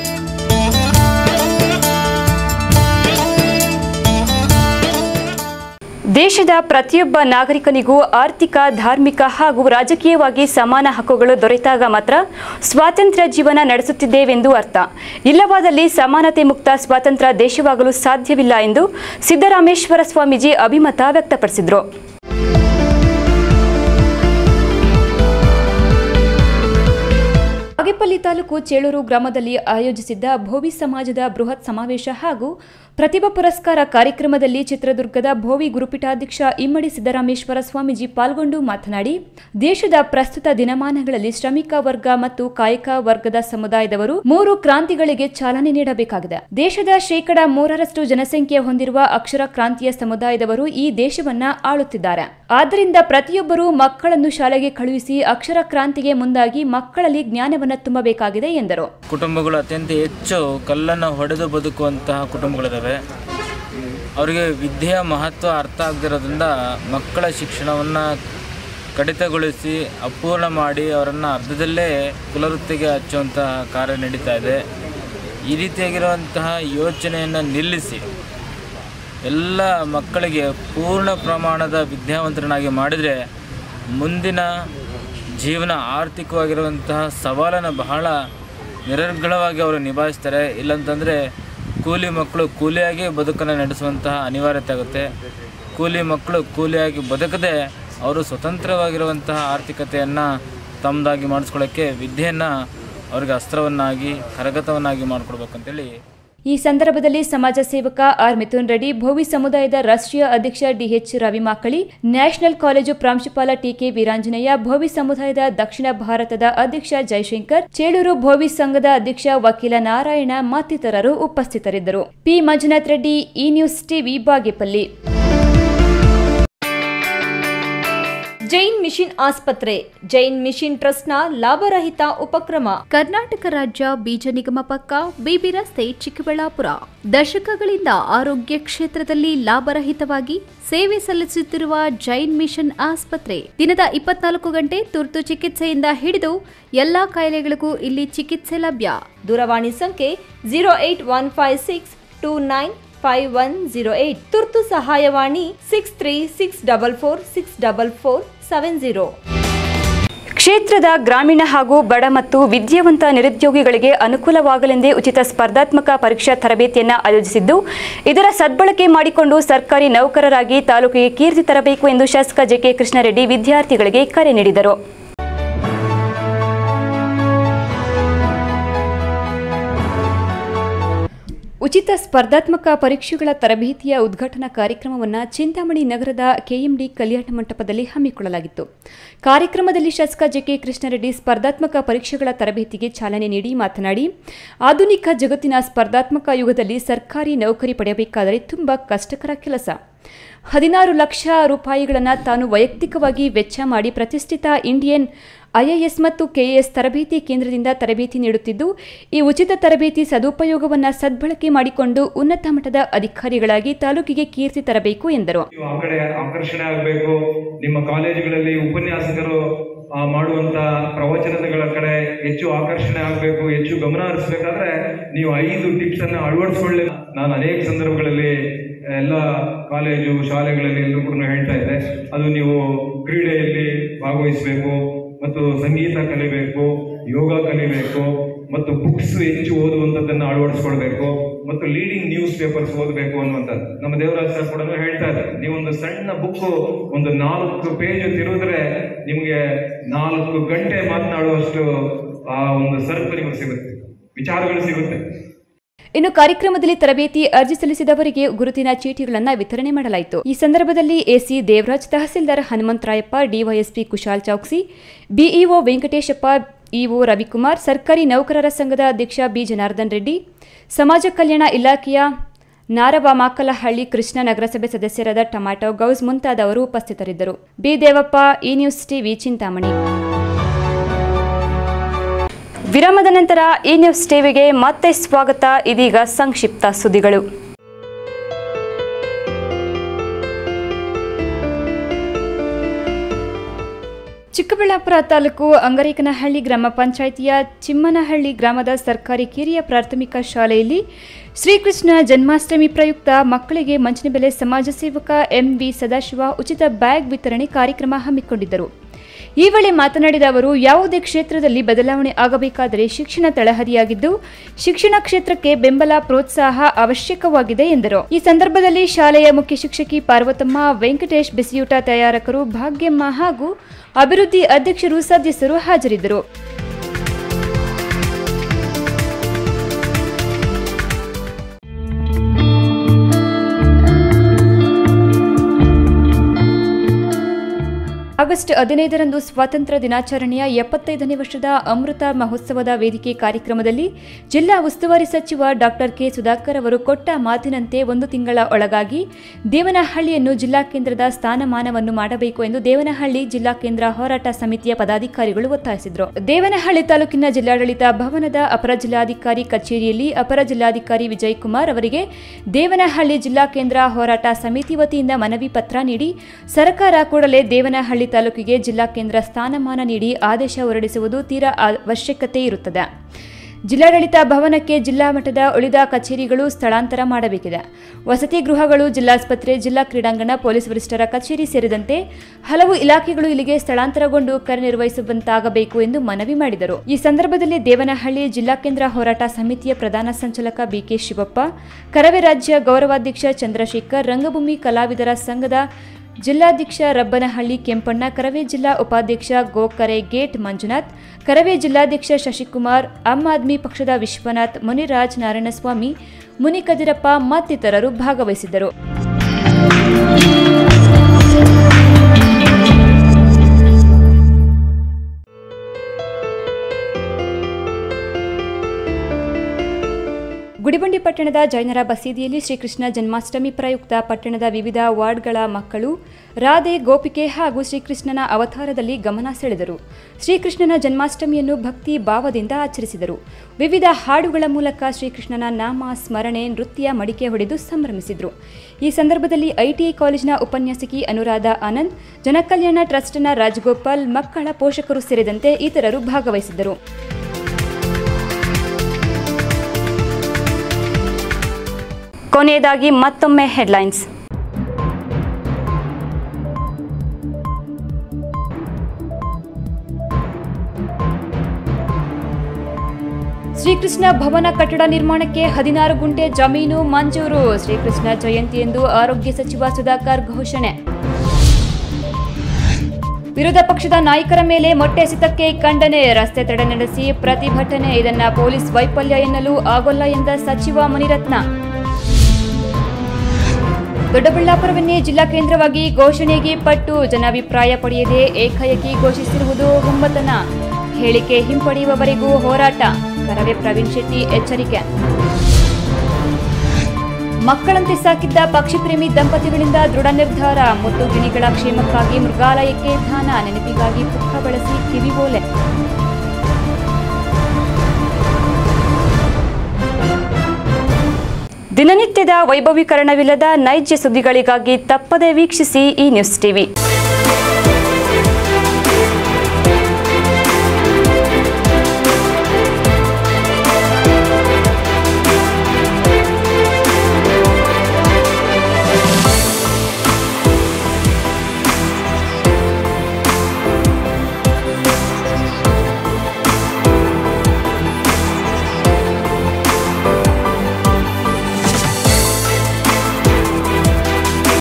ದೇಶದ ಪ್ರತಿಯೊಬ್ಬ ನಾಗರಿಕನಿಗೂ ಆರ್ಥಿಕ ಧಾರ್ಮಿಕ ಹಾಗೂ ರಾಜಕೀಯವಾಗಿ ಸಮಾನ ಹಕ್ಕುಗಳು ದೊರೆತಾಗ ಮಾತ್ರ ಸ್ವಾತಂತ್ರ್ಯ ಜೀವನ ನಡೆಸುತ್ತಿದ್ದೇವೆಂದು ಅರ್ಥ ಇಲ್ಲವಾದಲ್ಲಿ ಸಮಾನತೆ ಮುಕ್ತ ಸ್ವಾತಂತ್ರ್ಯ ದೇಶವಾಗಲು ಸಾಧ್ಯವಿಲ್ಲ ಎಂದು ಸಿದ್ದರಾಮೇಶ್ವರ ಸ್ವಾಮೀಜಿ ಅಭಿಮತ ವ್ಯಕ್ತಪಡಿಸಿದರು ಬಾಗೇಪಲ್ಲಿ ತಾಲೂಕು ಚೇಳೂರು ಗ್ರಾಮದಲ್ಲಿ ಆಯೋಜಿಸಿದ್ದ ಭೋವಿ ಸಮಾಜದ ಬೃಹತ್ ಸಮಾವೇಶ ಹಾಗೂ ಪ್ರತಿಭಾ ಪುರಸ್ಕಾರ ಕಾರ್ಯಕ್ರಮದಲ್ಲಿ ಚಿತ್ರದುರ್ಗದ ಭೋವಿ ಗುರುಪೀಠಾಧ್ಯಕ್ಷ ಇಮ್ಮಡಿ ಸಿದ್ದರಾಮೇಶ್ವರ ಸ್ವಾಮೀಜಿ ಪಾಲ್ಗೊಂಡು ಮಾತನಾಡಿ ದೇಶದ ಪ್ರಸ್ತುತ ದಿನಮಾನಗಳಲ್ಲಿ ಶ್ರಮಿಕ ವರ್ಗ ಮತ್ತು ಕಾಯಕ ವರ್ಗದ ಸಮುದಾಯದವರು ಮೂರು ಕ್ರಾಂತಿಗಳಿಗೆ ಚಾಲನೆ ನೀಡಬೇಕಾಗಿದೆ ದೇಶದ ಶೇಕಡ ಮೂರರಷ್ಟು ಜನಸಂಖ್ಯೆ ಹೊಂದಿರುವ ಅಕ್ಷರ ಕ್ರಾಂತಿಯ ಸಮುದಾಯದವರು ಈ ದೇಶವನ್ನ ಆಳುತ್ತಿದ್ದಾರೆ ಆದ್ದರಿಂದ ಪ್ರತಿಯೊಬ್ಬರೂ ಮಕ್ಕಳನ್ನು ಶಾಲೆಗೆ ಕಳುಹಿಸಿ ಅಕ್ಷರ ಕ್ರಾಂತಿಗೆ ಮುಂದಾಗಿ ಮಕ್ಕಳಲ್ಲಿ ಜ್ಞಾನವನ್ನು ತುಂಬಬೇಕಾಗಿದೆ ಎಂದರು
ಕುಟುಂಬಗಳು ಅತ್ಯಂತ ಹೆಚ್ಚು ಕಲ್ಲನ್ನು ಹೊಡೆದು ಬದುಕುವಂತಹ ಕುಟುಂಬಗಳಿದ್ದಾವೆ ಅವರಿಗೆ ವಿದ್ಯೆಯ ಮಹತ್ವ ಅರ್ಥ ಆಗದಿರೋದ್ರಿಂದ ಮಕ್ಕಳ ಶಿಕ್ಷಣವನ್ನು ಕಡಿತಗೊಳಿಸಿ ಅಪೂರ್ಣ ಮಾಡಿ ಅವರನ್ನು ಅರ್ಧದಲ್ಲೇ ಕುಲವೃತ್ತಿಗೆ ಹಚ್ಚುವಂತಹ ಕಾರ್ಯ ನಡೀತಾ ಇದೆ ಈ ರೀತಿಯಾಗಿರುವಂತಹ ಯೋಚನೆಯನ್ನು ನಿಲ್ಲಿಸಿ ಎಲ್ಲ ಮಕ್ಕಳಿಗೆ ಪೂರ್ಣ ಪ್ರಮಾಣದ ವಿದ್ಯಾವಂತರನ್ನಾಗಿ ಮಾಡಿದರೆ ಮುಂದಿನ ಜೀವನ ಆರ್ಥಿಕವಾಗಿರುವಂತಹ ಸವಾಲನ್ನು ಬಹಳ ನಿರರ್ಗಳವಾಗಿ ಅವರು ನಿಭಾಯಿಸ್ತಾರೆ ಇಲ್ಲಂತಂದರೆ ಕೂಲಿ ಮಕ್ಕಳು ಕೂಲಿಯಾಗಿ ಬದುಕನ್ನು ನಡೆಸುವಂತಹ ಅನಿವಾರ್ಯತೆ ಆಗುತ್ತೆ ಕೂಲಿ ಮಕ್ಕಳು ಕೂಲಿಯಾಗಿ ಬದುಕದೆ ಅವರು ಸ್ವತಂತ್ರವಾಗಿರುವಂತಹ ಆರ್ಥಿಕತೆಯನ್ನು ತಮ್ಮದಾಗಿ ಮಾಡಿಸ್ಕೊಳ್ಳೋಕ್ಕೆ ವಿದ್ಯೆಯನ್ನು ಅವ್ರಿಗೆ ಅಸ್ತ್ರವನ್ನಾಗಿ ಕರಗತವನ್ನಾಗಿ ಮಾಡಿಕೊಡ್ಬೇಕಂತೇಳಿ
ಈ ಸಂದರ್ಭದಲ್ಲಿ ಸಮಾಜ ಸೇವಕ ಆರ್ ಮಿಥುನ್ ರೆಡ್ಡಿ ಭೋವಿ ಸಮುದಾಯದ ರಾಷ್ಟ್ರೀಯ ಅಧ್ಯಕ್ಷ DH Ravi Makali national college ಪ್ರಾಂಶುಪಾಲ ಟಿಕೆ ವೀರಾಂಜನೇಯ ಭೋವಿ ಸಮುದಾಯದ ದಕ್ಷಿಣ ಭಾರತದ ಅಧ್ಯಕ್ಷ ಜಯಶಂಕರ್ ಚೇಳೂರು ಭೋವಿ ಸಂಘದ ಅಧ್ಯಕ್ಷ ವಕೀಲ ನಾರಾಯಣ ಮತ್ತಿತರರು ಉಪಸ್ಥಿತರಿದ್ದರು P Manjunath Reddy E news TV Bagepalli
Jain mission ಆಸ್ಪತ್ರೆ ಜೈನ್ ಮಿಷನ್ ಟ್ರಸ್ಟ್ನ ಲಾಭರಹಿತ ಉಪಕ್ರಮ ಕರ್ನಾಟಕ ರಾಜ್ಯ ಬೀಜ ನಿಗಮ ಪಕ್ಕ ಬಿಬಿ ರಸ್ತೆ ಚಿಕ್ಕಬಳ್ಳಾಪುರ ದಶಕಗಳಿಂದ ಆರೋಗ್ಯ ಕ್ಷೇತ್ರದಲ್ಲಿ ಲಾಭರಹಿತವಾಗಿ ಸೇವೆ ಸಲ್ಲಿಸುತ್ತಿರುವ ಜೈನ್ ಮಿಷನ್ ಆಸ್ಪತ್ರೆ ದಿನದ ಇಪ್ಪತ್ನಾಲ್ಕು ಗಂಟೆ ತುರ್ತು ಚಿಕಿತ್ಸೆಯಿಂದ ಹಿಡಿದು ಎಲ್ಲಾ ಕಾಯಿಲೆಗಳಿಗೂ ಇಲ್ಲಿ ಚಿಕಿತ್ಸೆ ಲಭ್ಯ ದೂರವಾಣಿ ಸಂಖ್ಯೆ zero eight one five six two nine five one zero eight ತುರ್ತು ಸಹಾಯವಾಣಿ six three six double four six double four seven zero
ಕ್ಷೇತ್ರದ ಗ್ರಾಮೀಣ ಹಾಗೂ ಬಡ ಮತ್ತು ವಿದ್ಯಾವಂತ ನಿರುದ್ಯೋಗಿಗಳಿಗೆ ಅನುಕೂಲವಾಗಲೆಂದೇ ಉಚಿತ ಸ್ಪರ್ಧಾತ್ಮಕ ಪರೀಕ್ಷಾ ತರಬೇತಿಯನ್ನು ಆಯೋಜಿಸಿದ್ದು ಇದರ ಸದ್ಬಳಕೆ ಮಾಡಿಕೊಂಡು ಸರ್ಕಾರಿ ನೌಕರರಾಗಿ ತಾಲೂಕಿಗೆ ಕೀರ್ತಿ ತರಬೇಕು ಎಂದು ಶಾಸಕ ಜೆಕೆ ಕೃಷ್ಣಾರೆಡ್ಡಿ ವಿದ್ಯಾರ್ಥಿಗಳಿಗೆ ಕರೆ ನೀಡಿದರು ಉಚಿತ ಸ್ಪರ್ಧಾತ್ಮಕ ಪರೀಕ್ಷೆಗಳ ತರಬೇತಿಯ ಉದ್ಘಾಟನಾ ಕಾರ್ಯಕ್ರಮವನ್ನು ಚಿಂತಾಮಣಿ ನಗರದ ಕೆಎಂಡಿ ಕಲ್ಯಾಣ ಮಂಟಪದಲ್ಲಿ ಹಮ್ಮಿಕೊಳ್ಳಲಾಗಿತ್ತು ಕಾರ್ಯಕ್ರಮದಲ್ಲಿ ಶಾಸಕ ಜೆಕೆ ಕೃಷ್ಣಾರೆಡ್ಡಿ ಸ್ಪರ್ಧಾತ್ಮಕ ಪರೀಕ್ಷೆಗಳ ತರಬೇತಿಗೆ ಚಾಲನೆ ನೀಡಿ ಮಾತನಾಡಿ ಆಧುನಿಕ ಜಗತ್ತಿನ ಸ್ಪರ್ಧಾತ್ಮಕ ಯುಗದಲ್ಲಿ ಸರ್ಕಾರಿ ನೌಕರಿ ಪಡೆಯಬೇಕಾದರೆ ತುಂಬಾ ಕಷ್ಟಕರ ಕೆಲಸ ಹದಿನಾರು ಲಕ್ಷ ರೂಪಾಯಿಗಳನ್ನು ತಾನು ವೈಯಕ್ತಿಕವಾಗಿ ವೆಚ್ಚ ಮಾಡಿ ಪ್ರತಿಷ್ಠಿತ ಇಂಡಿಯನ್ ಐಎಎಸ್ ಮತ್ತು ಕೆಎಎಸ್ ತರಬೇತಿ ಕೇಂದ್ರದಿಂದ ತರಬೇತಿ ನೀಡುತ್ತಿದ್ದು ಈ ಉಚಿತ ತರಬೇತಿ ಸದುಪಯೋಗವನ್ನು ಸದ್ಬಳಕೆ ಮಾಡಿಕೊಂಡು ಉನ್ನತ ಮಟ್ಟದ ಅಧಿಕಾರಿಗಳಾಗಿ ತಾಲೂಕಿಗೆ ಕೀರ್ತಿ ತರಬೇಕು ಎಂದರು
ನೀವು ಆ ಕಡೆ ಆಕರ್ಷಣೆ ಆಗಬೇಕು ನಿಮ್ಮ ಕಾಲೇಜುಗಳಲ್ಲಿ ಉಪನ್ಯಾಸಕರು ಆ, ಮಾಡುವಂತ ಪ್ರವಚನಗಳ ಕಡೆ ಹೆಚ್ಚು ಆಕರ್ಷಣೆ ಆಗಬೇಕು ಹೆಚ್ಚು ಗಮನ ಹರಿಸಬೇಕಾದ್ರೆ ನೀವು ಐದು ಟಿಪ್ಸ್ ಅನ್ನ ಅಳವಡಿಸ್ಕೊಳ್ಳಿ ನಾನು ಅನೇಕ ಸಂದರ್ಭಗಳಲ್ಲಿ ಎಲ್ಲ ಕಾಲೇಜು ಶಾಲೆಗಳಲ್ಲಿ ಎಲ್ಲೂ ಕೂಡ ಹೇಳ್ತಾ ಇದ್ದೆ ಅದು ನೀವು ಕ್ರೀಡೆಯಲ್ಲಿ ಭಾಗವಹಿಸಬೇಕು ಮತ್ತು ಸಂಗೀತ ಕಲಿಬೇಕು ಯೋಗ ಕಲಿಬೇಕು ಮತ್ತು ಬುಕ್ಸ್ ಹೆಚ್ಚು ಓದುವಂಥದ್ದನ್ನು ಅಳವಡಿಸ್ಕೊಳ್ಬೇಕು ಮತ್ತು ಲೀಡಿಂಗ್ ನ್ಯೂಸ್ ಪೇಪರ್ಸ್ ಓದಬೇಕು ಅನ್ನುವಂಥದ್ದು ನಮ್ಮ ದೇವರಾಜ್ ಸರ್ ಕೂಡ ಹೇಳ್ತಾ ಇದ್ದಾರೆ ನೀವೊಂದು ಸಣ್ಣ ಬುಕ್ ಒಂದು ನಾಲ್ಕು ಪೇಜ್ ತಿರುಗಿದ್ರೆ ನಿಮಗೆ ನಾಲ್ಕು ಗಂಟೆ ಮಾತನಾಡುವಷ್ಟು ಆ ಒಂದು ಸರಕು ನಿಮಗೆ ಸಿಗುತ್ತೆ ವಿಚಾರಗಳು ಸಿಗುತ್ತೆ
ಇನ್ನು ಕಾರ್ಯಕ್ರಮದಲ್ಲಿ ತರಬೇತಿ ಅರ್ಜಿ ಸಲ್ಲಿಸಿದವರಿಗೆ ಗುರುತಿನ ಚೀಟಿಗಳನ್ನು ವಿತರಣೆ ಮಾಡಲಾಯಿತು ಈ ಸಂದರ್ಭದಲ್ಲಿ AC Devaraj tahsildar Hanumantharayappa DYSP Kushal Chowksi BEO Venkateshappa EO Ravikumar ಸರ್ಕಾರಿ ನೌಕರರ ಸಂಘದ ಅಧ್ಯಕ್ಷ ಬಿ ಜನಾರ್ದನ್ ರೆಡ್ಡಿ ಸಮಾಜ ಕಲ್ಯಾಣ ಇಲಾಖೆಯ ನಾರವ ಮಾಕಲಹಳ್ಳಿ ಕೃಷ್ಣ ನಗರಸಭೆ ಸದಸ್ಯರಾದ ಟೊಮ್ಯಾಟೊ ಗೌಸ್ ಮುಂತಾದವರು ಉಪಸ್ಥಿತರಿದ್ದರು B Devappa E news TV Chintamani ವಿರಾಮದ ನಂತರ ಈ ನ್ಯೂಸ್ ಟಿವಿಗೆ ಮತ್ತೆ ಸ್ವಾಗತ ಇದೀಗ ಸಂಕ್ಷಿಪ್ತ ಸುದ್ದಿಗಳು ಚಿಕ್ಕಬಳ್ಳಾಪುರ ತಾಲೂಕು ಅಂಗರೇಕನಹಳ್ಳಿ ಗ್ರಾಮ ಪಂಚಾಯಿತಿಯ ಚಿಮ್ಮನಹಳ್ಳಿ ಗ್ರಾಮದ ಸರ್ಕಾರಿ ಕಿರಿಯ ಪ್ರಾಥಮಿಕ ಶಾಲೆಯಲ್ಲಿ ಶ್ರೀಕೃಷ್ಣ ಜನ್ಮಾಷ್ಟಮಿ ಪ್ರಯುಕ್ತ ಮಕ್ಕಳಿಗೆ ಮಂಚಿನ ಬೆಲೆ ಸಮಾಜ ಸೇವಕ ಎಂವಿ ಸದಾಶಿವ ಉಚಿತ ಬ್ಯಾಗ್ ವಿತರಣೆ ಕಾರ್ಯಕ್ರಮ ಹಮ್ಮಿಕೊಂಡಿದ್ದರು ಈ ವೇಳೆ ಮಾತನಾಡಿದ ಅವರು ಯಾವುದೇ ಕ್ಷೇತ್ರದಲ್ಲಿ ಬದಲಾವಣೆ ಆಗಬೇಕಾದರೆ ಶಿಕ್ಷಣ ತಳಹದಿಯಾಗಿದ್ದು ಶಿಕ್ಷಣ ಕ್ಷೇತ್ರಕ್ಕೆ ಬೆಂಬಲ ಪ್ರೋತ್ಸಾಹ ಅವಶ್ಯಕವಾಗಿದೆ ಎಂದರು ಈ ಸಂದರ್ಭದಲ್ಲಿ ಶಾಲೆಯ ಮುಖ್ಯ ಶಿಕ್ಷಕಿ ಪಾರ್ವತಮ್ಮ ವೆಂಕಟೇಶ್ ಬಿಸಿಯೂಟ ತಯಾರಕರು ಭಾಗ್ಯಮ್ಮ ಹಾಗೂ ಅಭಿವೃದ್ಧಿ ಅಧ್ಯಕ್ಷರು ಸದಸ್ಯರು ಹಾಜರಿದ್ದರು ಆಗಸ್ಟ್ ಹದಿನೈದರಂದು ಸ್ವಾತಂತ್ರ್ಯ ದಿನಾಚರಣೆಯ ಎಪ್ಪತ್ತೈದನೇ ವರ್ಷದ ಅಮೃತ ಮಹೋತ್ಸವದ ವೇದಿಕೆ ಕಾರ್ಯಕ್ರಮದಲ್ಲಿ ಜಿಲ್ಲಾ ಉಸ್ತುವಾರಿ ಸಚಿವ ಡಾಕ್ಟರ್ ಕೆ ಸುಧಾಕರ್ ಅವರು ಕೊಟ್ಟ ಮಾತಿನಂತೆ ಒಂದು ತಿಂಗಳ ಒಳಗಾಗಿ ದೇವನಹಳ್ಳಿಯನ್ನು ಜಿಲ್ಲಾ ಕೇಂದ್ರದ ಸ್ಥಾನಮಾನವನ್ನು ಮಾಡಬೇಕು ಎಂದು ದೇವನಹಳ್ಳಿ ಜಿಲ್ಲಾ ಕೇಂದ್ರ ಹೋರಾಟ ಸಮಿತಿಯ ಪದಾಧಿಕಾರಿಗಳು ಒತ್ತಾಯಿಸಿದರು ದೇವನಹಳ್ಳಿ ತಾಲೂಕಿನ ಜಿಲ್ಲಾಡಳಿತ ಭವನದ ಅಪರ ಜಿಲ್ಲಾಧಿಕಾರಿ ಕಚೇರಿಯಲ್ಲಿ ಅಪರ ಜಿಲ್ಲಾಧಿಕಾರಿ ವಿಜಯ್ ಕುಮಾರ್ ಅವರಿಗೆ ದೇವನಹಳ್ಳಿ ಜಿಲ್ಲಾ ಕೇಂದ್ರ ಹೋರಾಟ ಸಮಿತಿ ವತಿಯಿಂದ ಮನವಿ ಪತ್ರ ನೀಡಿ ಸರ್ಕಾರ ಕೂಡಲೇ ದೇವನಹಳ್ಳಿ ತಾಲೂಕಿಗೆ ಜಿಲ್ಲಾ ಕೇಂದ್ರ ಸ್ಥಾನಮಾನ ನೀಡಿ ಆದೇಶ ಹೊರಡಿಸುವುದು ತೀರಾ ಅವಶ್ಯಕತೆ ಇರುತ್ತದೆ ಜಿಲ್ಲಾಡಳಿತ ಭವನಕ್ಕೆ ಜಿಲ್ಲಾ ಮಟ್ಟದ ಉಳಿದ ಕಚೇರಿಗಳು ಸ್ಥಳಾಂತರ ಮಾಡಬೇಕಿದೆ ವಸತಿ ಗೃಹಗಳು ಜಿಲ್ಲಾಸ್ಪತ್ರೆ ಜಿಲ್ಲಾ ಕ್ರೀಡಾಂಗಣ ಪೊಲೀಸ್ ವರಿಷ್ಠರ ಕಚೇರಿ ಸೇರಿದಂತೆ ಹಲವು ಇಲಾಖೆಗಳು ಇಲ್ಲಿಗೆ ಸ್ಥಳಾಂತರಗೊಂಡು ಕಾರ್ಯನಿರ್ವಹಿಸುವಂತಾಗಬೇಕು ಎಂದು ಮನವಿ ಮಾಡಿದರು ಈ ಸಂದರ್ಭದಲ್ಲಿ ದೇವನಹಳ್ಳಿ ಜಿಲ್ಲಾ ಕೇಂದ್ರ ಹೋರಾಟ ಸಮಿತಿಯ ಪ್ರಧಾನ ಸಂಚಾಲಕ ಬಿಕೆ ಶಿವಪ್ಪ ಕರವೇ ರಾಜ್ಯ ಗೌರವಾಧ್ಯಕ್ಷ ಚಂದ್ರಶೇಖರ್ ರಂಗಭೂಮಿ ಕಲಾವಿದರ ಸಂಘದ ಜಿಲ್ಲಾಧ್ಯಕ್ಷ ರಬ್ಬನಹಳ್ಳಿ ಕೆಂಪಣ್ಣ ಕರವೇ ಜಿಲ್ಲಾ ಉಪಾಧ್ಯಕ್ಷ ಗೋಕರೆ ಗೇಟ್ ಮಂಜುನಾಥ್ ಕರವೇ ಜಿಲ್ಲಾಧ್ಯಕ್ಷ ಶಶಿಕುಮಾರ್ ಆಮ್ ಆದ್ಮಿ ಪಕ್ಷದ ವಿಶ್ವನಾಥ್ ಮುನಿರಾಜ್ ನಾರಾಯಣಸ್ವಾಮಿ ಮುನಿಕದಿರಪ್ಪ ಮತ್ತಿತರರು ಭಾಗವಹಿಸಿದ್ದರು ಗುಡಿಬಂಡಿ ಪಟ್ಟಣದ ಜೈನರ ಬಸೀದಿಯಲ್ಲಿ ಶ್ರೀಕೃಷ್ಣ ಜನ್ಮಾಷ್ಟಮಿ ಪ್ರಯುಕ್ತ ಪಟ್ಟಣದ ವಿವಿಧ ವಾರ್ಡ್ಗಳ ಮಕ್ಕಳು ರಾಧೆ ಗೋಪಿಕೆ ಹಾಗೂ ಶ್ರೀಕೃಷ್ಣನ ಅವತಾರದಲ್ಲಿ ಗಮನ ಸೆಳೆದರು ಶ್ರೀಕೃಷ್ಣನ ಜನ್ಮಾಷ್ಟಮಿಯನ್ನು ಭಕ್ತಿ ಭಾವದಿಂದ ಆಚರಿಸಿದರು ವಿವಿಧ ಹಾಡುಗಳ ಮೂಲಕ ಶ್ರೀಕೃಷ್ಣನ ನಾಮ ಸ್ಮರಣೆ ನೃತ್ಯ ಮಡಿಕೆ ಹೊಡೆದು ಸಂಭ್ರಮಿಸಿದರು ಈ ಸಂದರ್ಭದಲ್ಲಿ ಐಟಿಐ ಕಾಲೇಜಿನ ಉಪನ್ಯಾಸಕಿ ಅನುರಾಧ ಆನಂದ್ ಜನಕಲ್ಯಾಣ ಟ್ರಸ್ಟ್ನ ರಾಜಗೋಪಾಲ್ ಮಕ್ಕಳ ಪೋಷಕರು ಸೇರಿದಂತೆ ಇತರರು ಭಾಗವಹಿಸಿದ್ದರು ಕೊನೆಯದಾಗಿ ಮತ್ತೊಮ್ಮೆ ಹೆಡ್ಲೈನ್ಸ್ ಶ್ರೀಕೃಷ್ಣ ಭವನ ಕಟ್ಟಡ ನಿರ್ಮಾಣಕ್ಕೆ ಹದಿನಾರು ಗುಂಟೆ ಜಮೀನು ಮಂಜೂರು ಶ್ರೀಕೃಷ್ಣ ಜಯಂತಿಯೆಂದು ಆರೋಗ್ಯ ಸಚಿವ ಸುಧಾಕರ್ ಘೋಷಣೆ ವಿರೋಧ ಪಕ್ಷದ ನಾಯಕರ ಮೇಲೆ ಮೊಟ್ಟೆ ಎಸೆತಕ್ಕೆ ಖಂಡನೆ ರಸ್ತೆ ತಡೆ ನಡೆಸಿ ಪ್ರತಿಭಟನೆ ಇದನ್ನ ಪೊಲೀಸ್ ವೈಫಲ್ಯ ಎನ್ನಲು ಆಗೋಲ್ಲ ಎಂದ ಸಚಿವ ಮುನಿರತ್ನ ದೊಡ್ಡಬಳ್ಳಾಪುರವನ್ನೇ ಜಿಲ್ಲಾ ಕೇಂದ್ರವಾಗಿ ಘೋಷಣೆಗೆ ಪಟ್ಟು ಜನಾಭಿಪ್ರಾಯ ಪಡೆಯದೆ ಏಕಾಏಕಿ ಘೋಷಿಸಿರುವುದು ಹುಂಬತನ ಹೇಳಿಕೆ ಹಿಂಪಡೆಯುವವರೆಗೂ ಹೋರಾಟ ಕರವೇ ಪ್ರವೀಣ್ ಶೆಟ್ಟಿ ಎಚ್ಚರಿಕೆ ಮಕ್ಕಳಂತೆ ಸಾಕಿದ್ದ ಪಕ್ಷಿ ಪ್ರೇಮಿ ದಂಪತಿಗಳಿಂದ ದೃಢ ನಿರ್ಧಾರ ಮುತ್ತು ಗಿಣಿಗಳ ಕ್ಷೇಮಕ್ಕಾಗಿ ಮೃಗಾಲಯಕ್ಕೆ ದಾನ ನೆನಪಿಗಾಗಿ ಪುಕ್ಕ ಬಳಸಿ ಕಿವಿಗೋಲೆ ದಿನನಿತ್ಯದ ವೈಭವೀಕರಣವಿಲ್ಲದ ನೈಜ ಸುದ್ದಿಗಳಿಗಾಗಿ ತಪ್ಪದೆ ವೀಕ್ಷಿಸಿ ಈ ನ್ಯೂಸ್ ಟಿವಿ